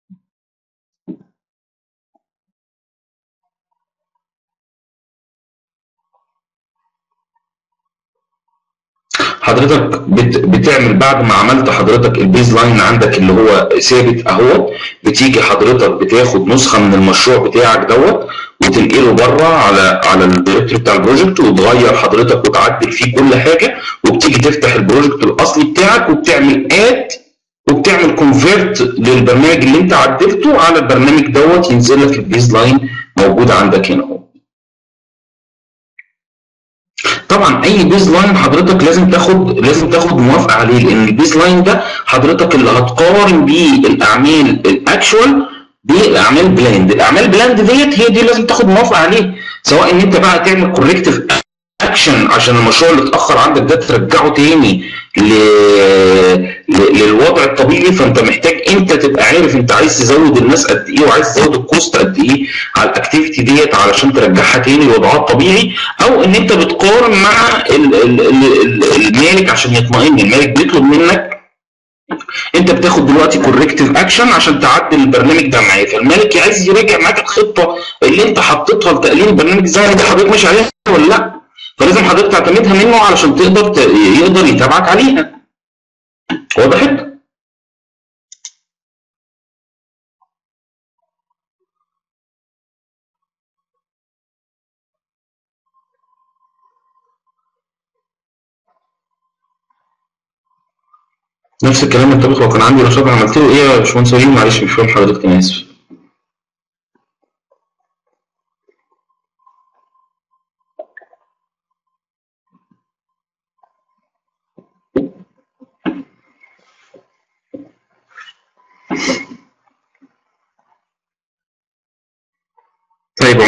حضرتك بت بتعمل بعد ما عملت حضرتك البيز لاين عندك اللي هو ثابت اهوت بتيجي حضرتك بتاخد نسخه من المشروع بتاعك دوت وتنقله بره على على الدايركتوري بتاع البروجكت وتغير حضرتك وتعدل فيه كل حاجه وبتيجي تفتح البروجكت الاصلي بتاعك وبتعمل اد وبتعمل كونفيرت للبرنامج اللي انت عدلته على البرنامج دوت ينزل لك البيز لاين موجود عندك هنا اهو طبعا اي بيز لاين حضرتك لازم تاخد لازم تاخد موافقه عليه لان البيز لاين ده حضرتك اللي هتقارن بيه الاعمال الاكشوال بالاعمال بلاند الاعمال بلاند ديت هي دي لازم تاخد موافقه عليه سواء ان انت بقى تعمل كوركتيف اكشن عشان المشروع اللي اتاخر عندك ده ترجعه تاني ل... ل... للوضع الطبيعي فانت محتاج انت تبقى عارف انت عايز تزود الناس قد ايه وعايز تزود الكوست قد ايه على الاكتيفيتي ديت علشان ترجعها تاني لوضعها الطبيعي او ان انت بتقارن مع ال... ال... ال... المالك عشان يطمئن المالك بيطلب منك انت بتاخد دلوقتي كوركتيف اكشن عشان تعدل البرنامج ده معاه فالمالك عايز يراجع معاك الخطه اللي انت حطيتها لتقليل البرنامج الزمني ده حضرتك ماشي عليها ولا لا فلازم حضرتك تعتمدها منه علشان تقدر ت... يقدر يتابعك عليها وضحت؟ نفس الكلام ينطبق لو كان عندي نشاط عملت له ايه يا باشمهندس وليد معلش مش فاهم حضرتك انا اسف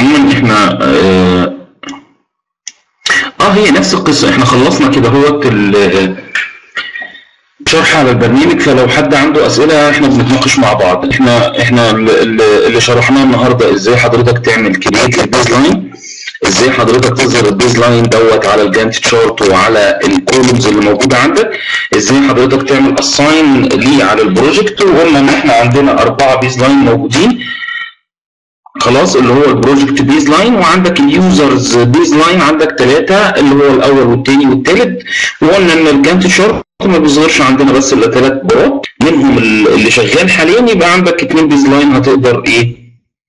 عموما احنا اه آه، هي نفس القصه احنا خلصنا كده هوت ال- شرح على البرنامج فلو حد عنده اسئله احنا بنتناقش مع بعض احنا احنا ال- ال- اللي شرحناه النهارده ازاي حضرتك تعمل كرييت للبيز لاين ازاي حضرتك تظهر البيز لاين دوت على الجانت تشارت وعلى الكولومز اللي موجوده عندك ازاي حضرتك تعمل اساين ليه على البروجكت وقلنا ان احنا عندنا اربعه بيز لاين موجودين خلاص اللي هو البروجكت بيز لاين وعندك اليوزرز بيز لاين عندك ثلاثه اللي هو الاول والثاني والثالث وقلنا ان الجانت شارت ما بيظهرش عندنا بس الا ثلاث بارات منهم اللي شغال حاليا يبقى عندك اثنين بيز لاين هتقدر ايه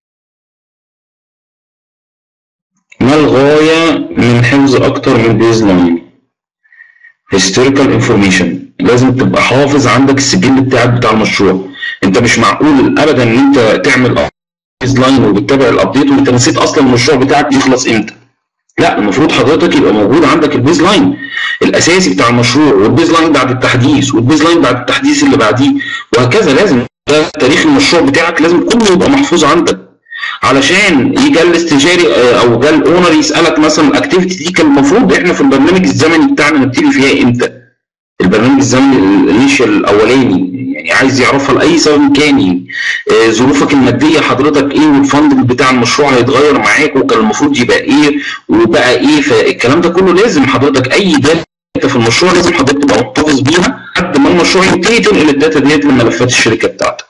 ما الغايه من حفظ اكتر من بيز لاين هيستوريكال انفورميشن لازم تبقى حافظ عندك السجل بتاعك بتاع المشروع انت مش معقول ابدا ان انت تعمل بيز لاين وبتتابع الابديت وانت نسيت اصلا المشروع بتاعك يخلص امتى لا المفروض حضرتك يبقى موجود عندك البيز لاين الاساسي بتاع المشروع والبيز لاين بعد التحديث والبيز لاين بعد التحديث اللي بعديه وهكذا لازم ده تاريخ المشروع بتاعك لازم كله يبقى محفوظ عندك علشان يجي الاستشاري آه، او جه الاونر يسالك مثلا الاكتيفيتي دي كان المفروض احنا في البرنامج الزمني بتاعنا نبتدي فيها امتى البرنامج الزمني الانيشال الاولاني يعني عايز يعرفها لاي سبب كان آه، ظروفك الماديه حضرتك ايه والفندنج بتاع المشروع هيتغير معاك وكان المفروض يبقى ايه وبقى ايه فالكلام ده كله لازم حضرتك اي داتا في المشروع لازم حضرتك تبقى محتفظ بيها لحد ما المشروع ينتهي تنقل الداتا ديت لملفات الشركه بتاعتك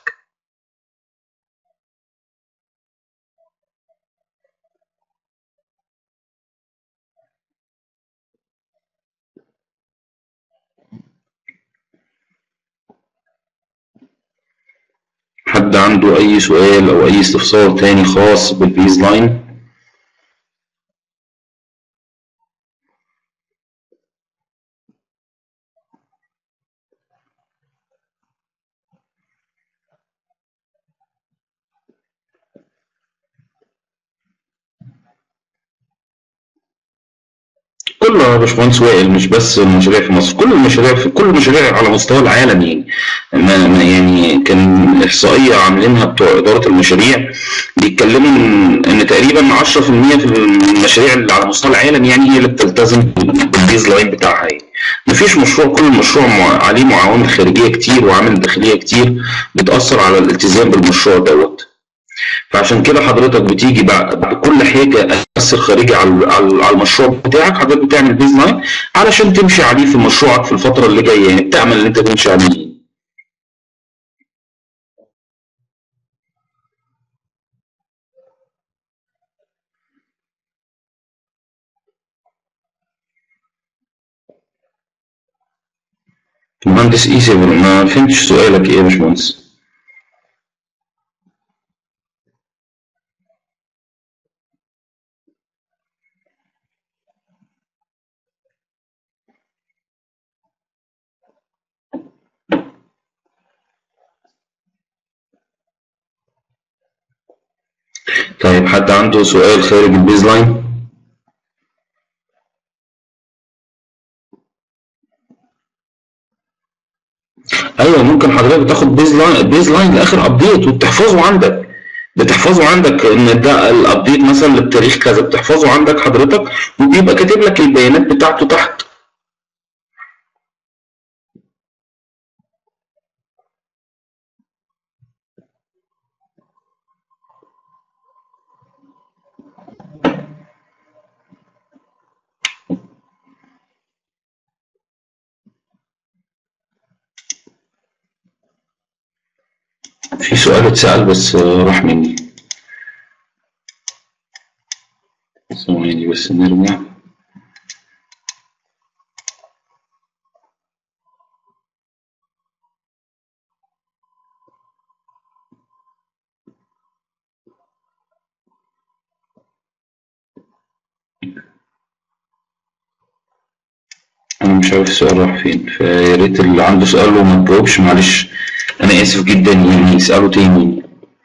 حد عنده اي سؤال او اي استفسار تاني خاص بالبيز لاين كل يا باشمهندس وائل مش بس المشاريع في مصر كل المشاريع في كل المشاريع على مستوى العالم يعني ما ما يعني كان احصائيه عاملينها بتوع اداره المشاريع بيتكلموا ان ان تقريبا 10% في المشاريع اللي على مستوى العالم يعني هي اللي بتلتزم بالبيز لاين بتاعها يعني مفيش مشروع كل مشروع مع- عليه عوامل خارجيه كتير وعوامل داخليه كتير بتاثر على الالتزام بالمشروع دوت فعشان كده حضرتك بتيجي بعد بعد كل حاجه تاثر خارجي على على على المشروع بتاعك حضرتك بتعمل بيز لاين علشان تمشي عليه في مشروعك في الفتره اللي جايه يعني بتعمل اللي انت تمشي عليه مهندس اي 7 ما فهمتش سؤالك ايه يا باشمهندس طيب حد عنده سؤال خارج البيز لاين ايوه ممكن حضرتك بتاخد بيز لاين بيز لاين لاخر ابديت وبتحفظه عندك بتحفظه عندك ان ده الابديت مثلا للتاريخ كذا بتحفظه عندك حضرتك وبيبقى كاتب لك البيانات بتاعته تحت في سؤال اتسأل بس آه، راح مني ثواني بس نرجع انا مش عارف السؤال راح فين فيا ريت اللي عنده سؤال وما تجاوبش معلش انا اسف جدا يعني يسأله تاني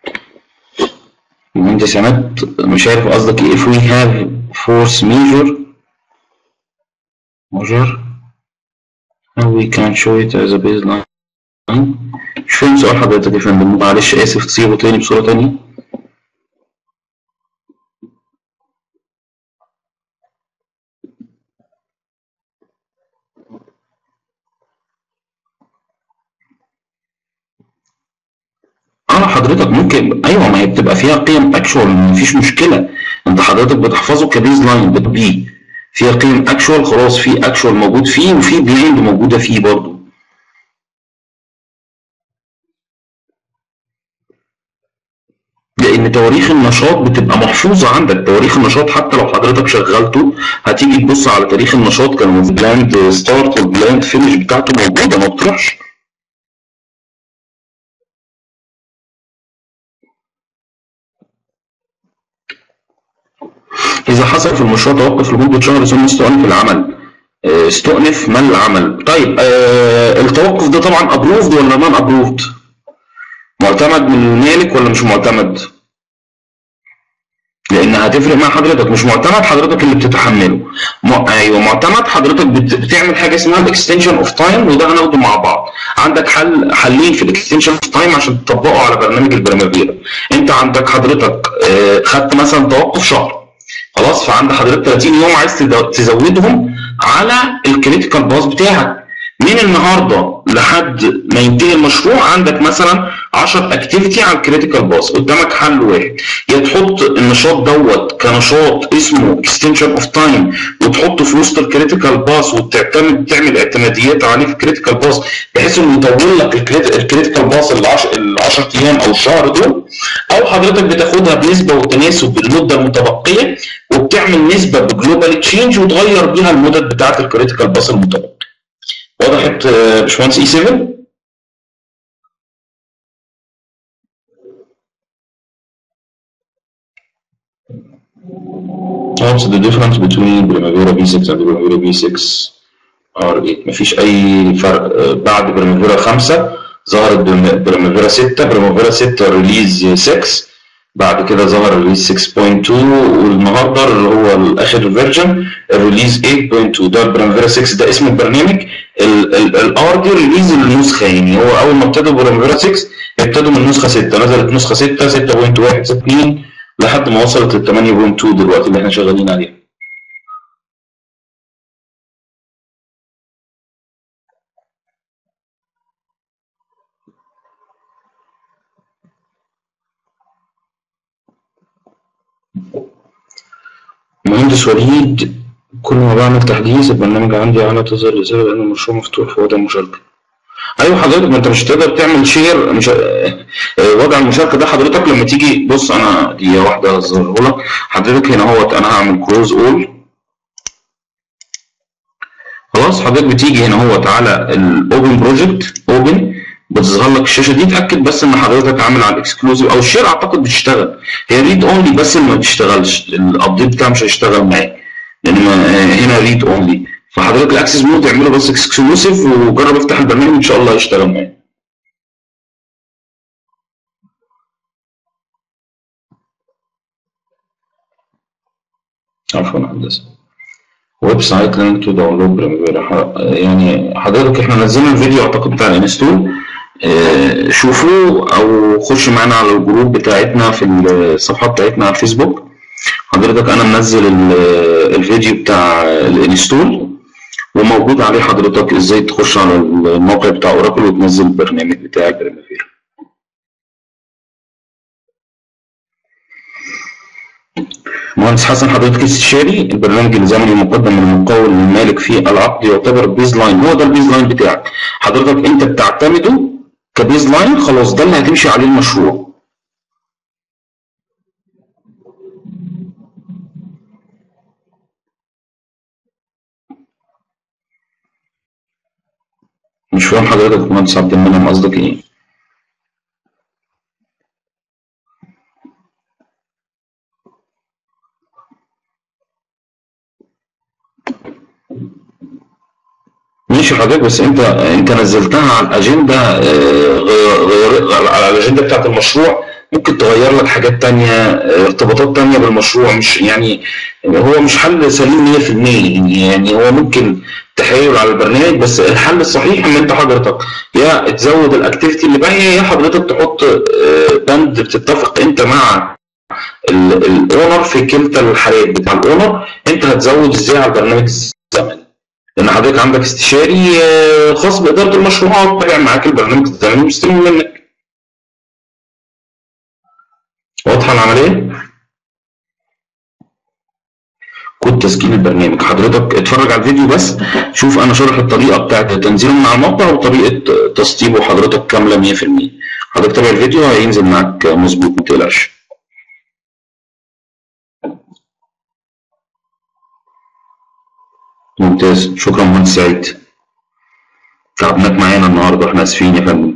انت سمعت مش عارف قصدك ايه if we have force measure measure how we can show it as a baseline مش فاهم سؤال حضرتك يا فندم معلش اسف تصيغه تاني بصورة تانية ممكن ايوه ما هي بتبقى فيها قيم اكشوال مفيش مشكله انت حضرتك بتحفظه كبيز لاين بي فيها قيم اكشوال خلاص في اكشوال موجود فيه وفي بلايند موجوده فيه برضه لان تواريخ النشاط بتبقى محفوظه عندك تواريخ النشاط حتى لو حضرتك شغلته هتيجي تبص على تاريخ النشاط كان البلاند ستارت والبلاند فينش بتاعته موجوده ما بتروحش إذا حصل في المشروع توقف لمدة شهر ثم استؤنف العمل آه، استؤنف من العمل طيب آه، التوقف ده طبعا ابروفد ولا نون ابروفد معتمد من المالك ولا مش معتمد لان هتفرق مع حضرتك مش معتمد حضرتك اللي بتتحمله م... ايوه معتمد حضرتك بت... بتعمل حاجه اسمها الاكستنشن اوف تايم وده هناخده مع بعض عندك حل حلين في الاكستنشن اوف تايم عشان تطبقه على برنامج البرامافيرا انت عندك حضرتك آه، خدت مثلا توقف شهر خلاص فعند حضرتك 30 يوم عايز تد- تزودهم على الكريتيكال باس بتاعك من النهارده لحد ما ينتهي المشروع عندك مثلا 10 اكتيفيتي على الكريتيكال باس قدامك حل واحد يا تحط النشاط دوت كنشاط اسمه اكستنشن اوف تايم وتحطه في وسط الكريتيكال باس وتعتمد تعمل اعتماديات عليه في الكريتيكال باس بحيث انه يطول لك الكريتيكال باس ال 10 ايام او الشهر دول او حضرتك بتاخدها بنسبه وتناسب بالمده المتبقيه وبتعمل نسبه بجلوبال تشينج وتغير بيها المدد بتاعه الكريتيكال باس المتبقي وضحت آه، باشمهندس اي 7 What's the difference between Primavera V6 and Primavera V6 R8 مفيش أي فرق آه، بعد بريمافيرا 5 ظهرت بريم- بريمافيرا 6 بريمافيرا 6 ريليز 6 بعد كده ظهر ريليز 6.2 والنهارده اللي هو الاخر فيرجن الريليز 8.2 ده بريمافيرا 6 ده اسم البرنامج الار دي ريليز النسخه يعني هو اول ما ابتدوا بريمافيرا 6 ابتدوا من نسخه 6 نزلت نسخه 6 6.1 6 لحد ما وصلت ل 8.2 دلوقتي اللي احنا شغالين عليها مهندس وليد كل ما بعمل تحديث البرنامج عندي على تظهر رسالة لأن المشروع مفتوح في وضع المشاركة. أيوه حضرتك ما أنت مش هتقدر تعمل شير مش آه، آه، وضع المشاركة ده حضرتك لما تيجي بص أنا دقيقة واحدة هظهره لك حضرتك هنا اهوت أنا هعمل كلوز أول خلاص حضرتك بتيجي هنا اهوت على الأوبن بروجكت أوبن بتظهر لك الشاشة دي اتأكد بس إن حضرتك عامل على الإكسكلوزيف أو الشير أعتقد بتشتغل هي ريد أونلي بس اللي ما بتشتغلش الأبديت بتاعها مش هيشتغل معاك لان ما- هنا ريد اونلي فحضرتك الاكسس مود اعمله بس اكسكلوسيف وجرب افتح البرنامج ان شاء الله يشتغل معاك عفوا هندسه ويب سايت لينك تو داونلود بريميرا يعني حضرتك احنا نزلنا الفيديو اعتقد بتاع الانستول آه، شوفوه او خش معانا على الجروب بتاعتنا في الصفحه بتاعتنا على الفيسبوك حضرتك انا منزل ال- الفيديو بتاع الانستول وموجود عليه حضرتك ازاي تخش على الموقع بتاع اوراكل وتنزل البرنامج بتاعك بريمافيرا مهندس حسن حضرتك استشاري البرنامج الزمني المقدم من المقاول المالك في العقد يعتبر بيز لاين هو ده البيز لاين بتاعك حضرتك انت بتعتمده كبيز لاين خلاص ده اللي هتمشي عليه المشروع مش فاهم حضرتك يا مهندس عبد المنعم قصدك ايه ماشي حضرتك بس انت انت نزلتها على الاجنده آه، غير غير- على الاجنده بتاعت المشروع ممكن تغير لك حاجات تانية آه، ارتباطات تانية بالمشروع مش يعني هو مش حل سليم 100% يعني هو ممكن تحايل على البرنامج بس الحل الصحيح ان انت حضرتك يا تزود الاكتيفيتي اللي باقيه يا حضرتك تحط آه، بند بتتفق انت مع الاونر في كلتا الحالات بتاع الاونر انت هتزود ازاي على البرنامج الزمني لان حضرتك عندك استشاري آه، خاص باداره المشروعات تابع معاك البرنامج الزمني ويستلم منك واضحه العمليه كود تسجيل البرنامج حضرتك اتفرج على الفيديو بس شوف انا شارح الطريقه بتاعت تنزيله من على الموقع وطريقه تسطيبه حضرتك كامله 100% حضرتك تابع الفيديو هينزل معاك مظبوط ما تقلقش ممتاز شكرا مهندس سعيد تعبناك معانا النهارده احنا اسفين يا فندم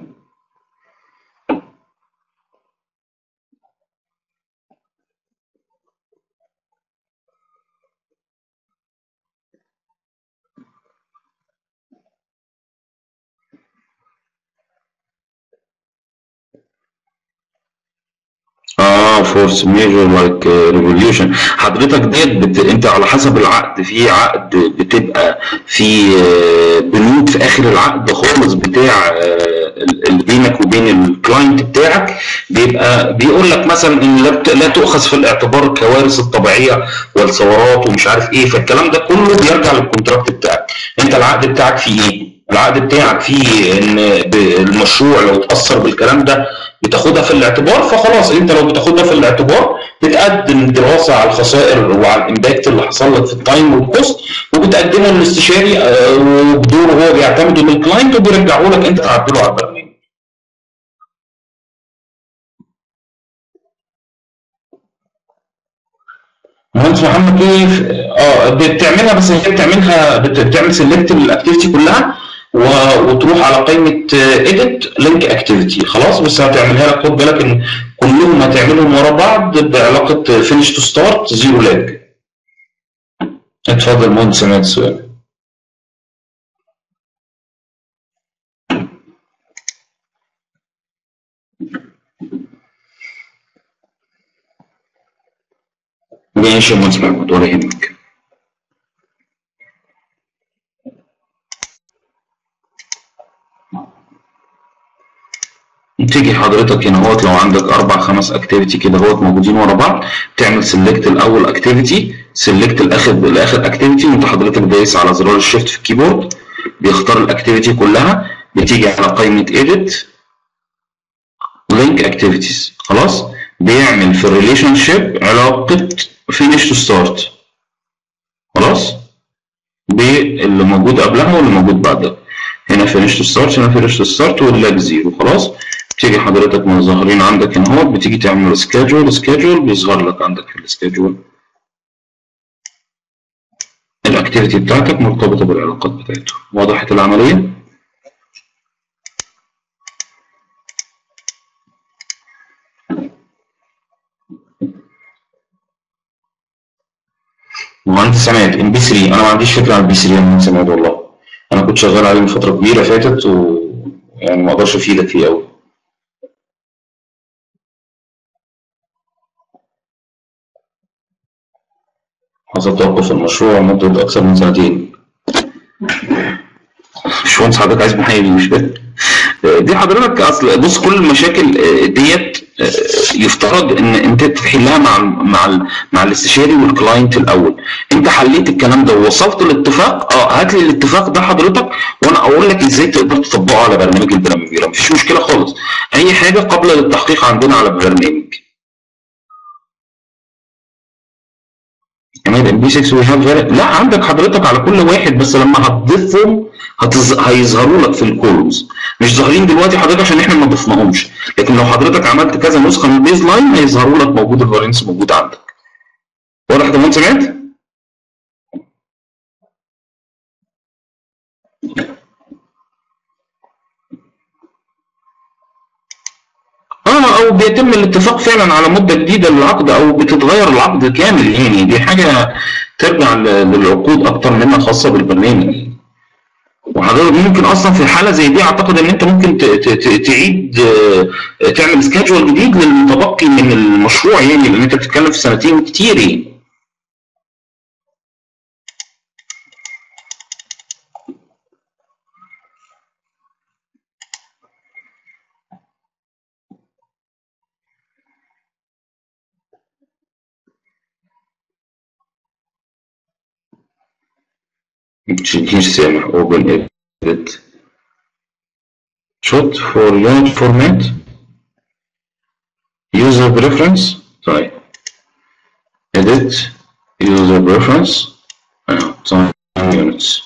اه فورس ميجر لايك ريفوليوشن حضرتك ديت بت... انت على حسب العقد في عقد بتبقى في آه، بنود في اخر العقد خالص بتاع آه، اللي بينك وبين الكلاينت بتاعك بيبقى بيقول لك مثلا ان لا, بت... لا تؤخذ في الاعتبار الكوارث الطبيعيه والثورات ومش عارف ايه فالكلام ده كله بيرجع للكونتراكت بتاعك انت العقد بتاعك فيه ايه العقد بتاعك فيه ان ب- المشروع لو اتاثر بالكلام ده بتاخدها في الاعتبار فخلاص انت لو بتاخدها في الاعتبار بتقدم دراسه على الخسائر وعلى الامباكت اللي حصل لك في التايم والكوست وبتقدمه للاستشاري آه، وبدوره هو بيعتمده من الكلاينت وبيرجعه لك انت تعدله على البرنامج مهندس محمد كيف اه بتعملها بس هي بتعملها بت- بتعمل سيلكت للاكتيفيتي كلها و- وتروح على قائمه اديت لينك اكتيفيتي خلاص بس هتعملها لك خد بالك ان كلهم هتعملهم ورا بعض بعلاقه فينش تو ستارت زيرو لاج اتفضل مهندس سمعت السؤال ماشي يا مهندس محمد ولا يهمك تيجي حضرتك هنا اهوت لو عندك اربع خمس اكتيفيتي كده اهوت موجودين ورا بعض تعمل سيلكت الاول اكتيفيتي سيلكت الاخر الاخر اكتيفيتي وانت حضرتك دايس على زرار الشيفت في الكيبورد بيختار الاكتيفيتي كلها بتيجي على قائمه اديت لينك اكتيفيتيز خلاص بيعمل في الريليشن شيب علاقه فينيش تو ستارت خلاص باللي موجود قبلها واللي موجود بعدها هنا فينيش تو ستارت هنا فينيش تو ستارت واللاج زيرو خلاص تيجي حضرتك من ظاهرين عندك هنا اهو بتيجي تعمل سكادجول سكادجول بيظهر لك عندك في السكادجول الاكتيفيتي بتاعتك مرتبطه بالعلاقات بتاعته وضحت العمليه مهندس سماد ام بي 3 انا ما عنديش فكره عن البي 3 يا مهندس سماد والله انا كنت شغال عليه من فتره كبيره فاتت و يعني ما اقدرش افيدك فيه قوي حصل توقف المشروع مدة أكثر من سنتين مش مهندس حضرتك عايز محامي مش فاهم دي حضرتك اصل بص كل المشاكل ديت يفترض ان انت تحلها مع ال مع ال مع الاستشاري والكلاينت الاول انت حليت الكلام ده ووصلت لاتفاق اه هات لي الاتفاق ده حضرتك وانا اقول لك ازاي تقدر تطبقه على برنامج البراميفيرا مفيش مشكله خالص اي حاجه قبل التحقيق عندنا على البرنامج كمان ام بي 6 وي هاف لا عندك حضرتك على كل واحد بس لما هتضيفهم هتز... هيظهروا لك في الكولومز مش ظاهرين دلوقتي حضرتك عشان احنا ما ضفناهمش لكن لو حضرتك عملت كذا نسخه من البيز لاين هيظهروا لك موجود الفارينس موجود عندك واضح ده سمعت؟ اه او بيتم الاتفاق فعلا على مده جديده للعقد او بتتغير العقد كامل يعني دي حاجه ترجع للعقود اكتر منها خاصه بالبرنامج وحضرتك ممكن اصلا في حاله زي دي اعتقد ان انت ممكن تعيد تعمل سكادجول جديد للمتبقي من المشروع يعني لان انت بتتكلم في سنتين كتير يعني مش سامع open edit shot for unit format user preference طيب edit user preference آه، time units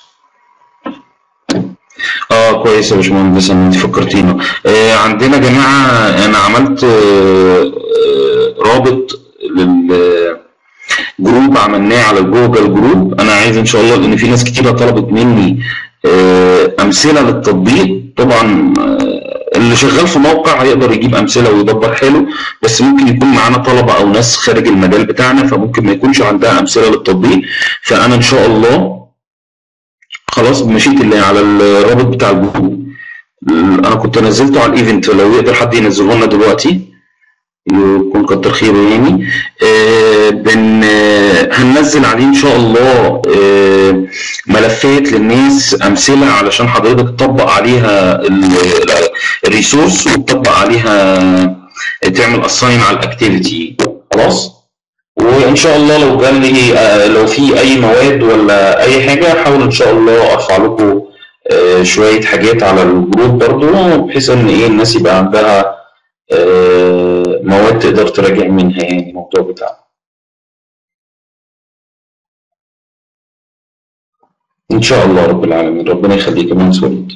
اه كويس يا باشمهندس انت فكرتينا آه عندنا يا جماعه انا عملت آه آه رابط لل جروب عملناه على جوجل جروب انا عايز ان شاء الله لان في ناس كتيره طلبت مني آه، امثله للتطبيق طبعا آه، اللي شغال في موقع هيقدر يجيب امثله ويدبر حاله بس ممكن يكون معانا طلبه او ناس خارج المجال بتاعنا فممكن ما يكونش عندها امثله للتطبيق فانا ان شاء الله خلاص بمشيئه الله على الرابط بتاع الجروب انا كنت نزلته على الايفنت لو يقدر حد ينزله لنا دلوقتي يكون كتر خيره يعني آه بن آه هننزل عليه ان شاء الله آه ملفات للناس امثله علشان حضرتك تطبق عليها الريسورس وتطبق عليها تعمل اساين على الاكتيفيتي خلاص وان شاء الله لو جال لي آه لو في اي مواد ولا اي حاجه احاول ان شاء الله ارفع لكم آه شويه حاجات على الجروب برضو بحيث ان ايه الناس يبقى عندها آه مواد تقدر تراجع منها يعني الموضوع بتاعنا ان شاء الله رب العالمين ربنا يخليك يا مهندس وليد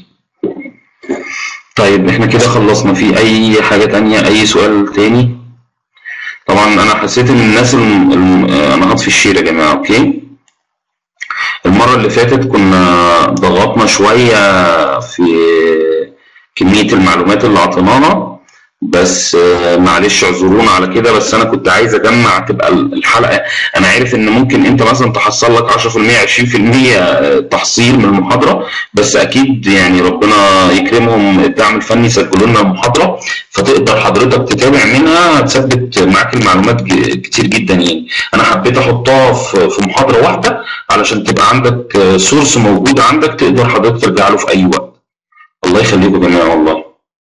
طيب احنا كده خلصنا في اي حاجه تانية اي سؤال تاني طبعا انا حسيت ان الناس الم... الم... انا هطفي الشير يا جماعه اوكي المره اللي فاتت كنا ضغطنا شويه في كميه المعلومات اللي عطيناها بس معلش اعذرونا على كده بس انا كنت عايز اجمع تبقى الحلقه انا عارف ان ممكن انت مثلا تحصل لك 10% 20% تحصيل من المحاضره بس اكيد يعني ربنا يكرمهم الدعم الفني يسجلوا لنا المحاضره فتقدر حضرتك تتابع منها هتثبت معاك المعلومات كتير جدا يعني انا حبيت احطها في محاضره واحده علشان تبقى عندك سورس موجود عندك تقدر حضرتك ترجع له في اي وقت الله يخليكم يا جماعه والله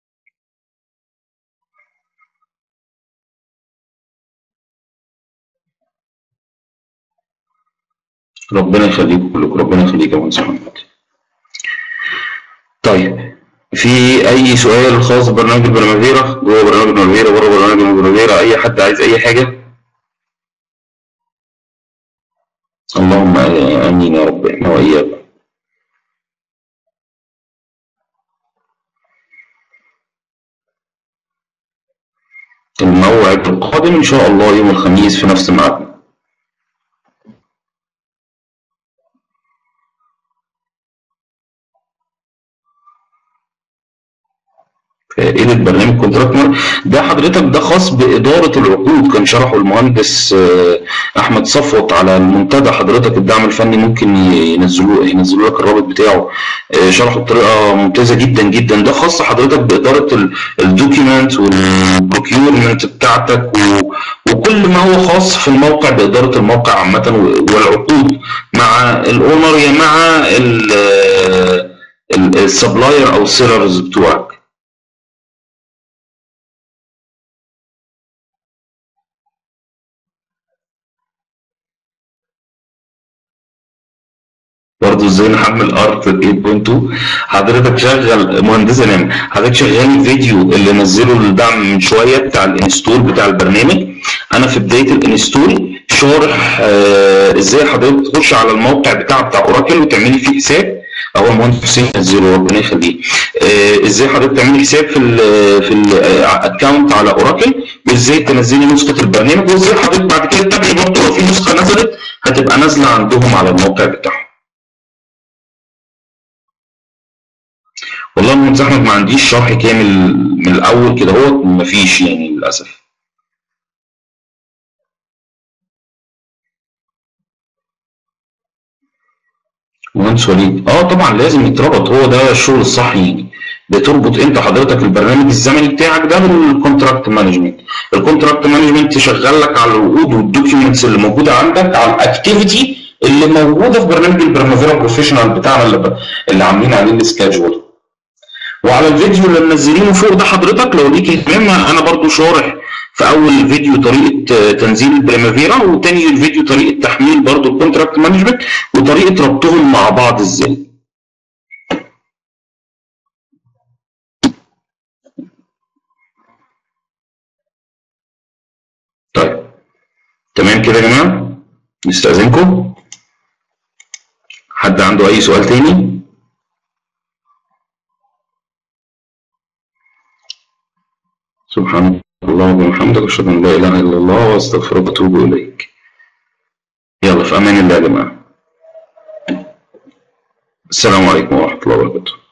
ربنا يخليكم كلكم ربنا يخليك يا مهندس محمد طيب في اي سؤال خاص ببرنامج البرمافيرا جوه برنامج البرمافيرا بره برنامج البرمافيرا اي حد عايز اي حاجه اللهم امين يا رب احنا واياكم الموعد القادم ان شاء الله يوم الخميس في نفس ميعادنا فائدة برنامج كونتراكتور ده حضرتك ده خاص بإدارة العقود كان شرحه المهندس أحمد صفوت على المنتدى حضرتك الدعم الفني ممكن ينزلوا ينزلوا لك الرابط بتاعه شرحه بطريقة ممتازة جدا جدا ده خاص حضرتك بإدارة الدوكيمنت والبروكيورمنت بتاعتك وكل ما هو خاص في الموقع بإدارة الموقع عامة والعقود مع الأونر يا مع السبلاير أو السيلرز بتوعك برضه ازاي نحمل ارت 8.2 حضرتك شغل مهندسه نعم حضرتك شغال الفيديو اللي نزله الدعم من شويه بتاع الانستول بتاع البرنامج انا في بدايه الانستول شارح آه ازاي حضرتك تخش على الموقع بتاع بتاع اوراكل وتعملي فيه حساب هو المهندس حسين نزله ربنا يخليه آه ازاي حضرتك تعملي حساب في ال في الاكونت على اوراكل وازاي تنزلي نسخه البرنامج وازاي حضرتك بعد كده تتابعي برضه لو في نسخه نزلت هتبقى نازله عندهم على الموقع بتاعهم والله يا مهندس احمد ما عنديش شرح كامل من الاول كده هو مفيش يعني للاسف مهندس وليد اه طبعا لازم يتربط هو ده الشغل الصح يعني بتربط انت حضرتك البرنامج الزمني بتاعك ده بالكونتراكت مانجمنت الكونتراكت مانجمنت تشغل لك على العقود والدوكيومنتس اللي موجوده عندك على الاكتيفيتي اللي موجوده في برنامج البرمافيرا بروفيشنال بتاعنا اللي, اللي عاملين عليه السكادجول وعلى الفيديو اللي منزلينه فوق ده حضرتك لو ليك اهتمام انا برضو شارح في اول فيديو طريقه تنزيل البريمافيرا وتاني الفيديو طريقه تحميل برضو الكونتراكت مانجمنت وطريقه ربطهم مع بعض ازاي تمام كده يا جماعة نستأذنكم حد عنده أي سؤال تاني سبحان الله وبحمدك أشهد أن لا إله إلا الله وأستغفرك وأتوب إليك يلا في أمان الله يا جماعة السلام عليكم ورحمة الله وبركاته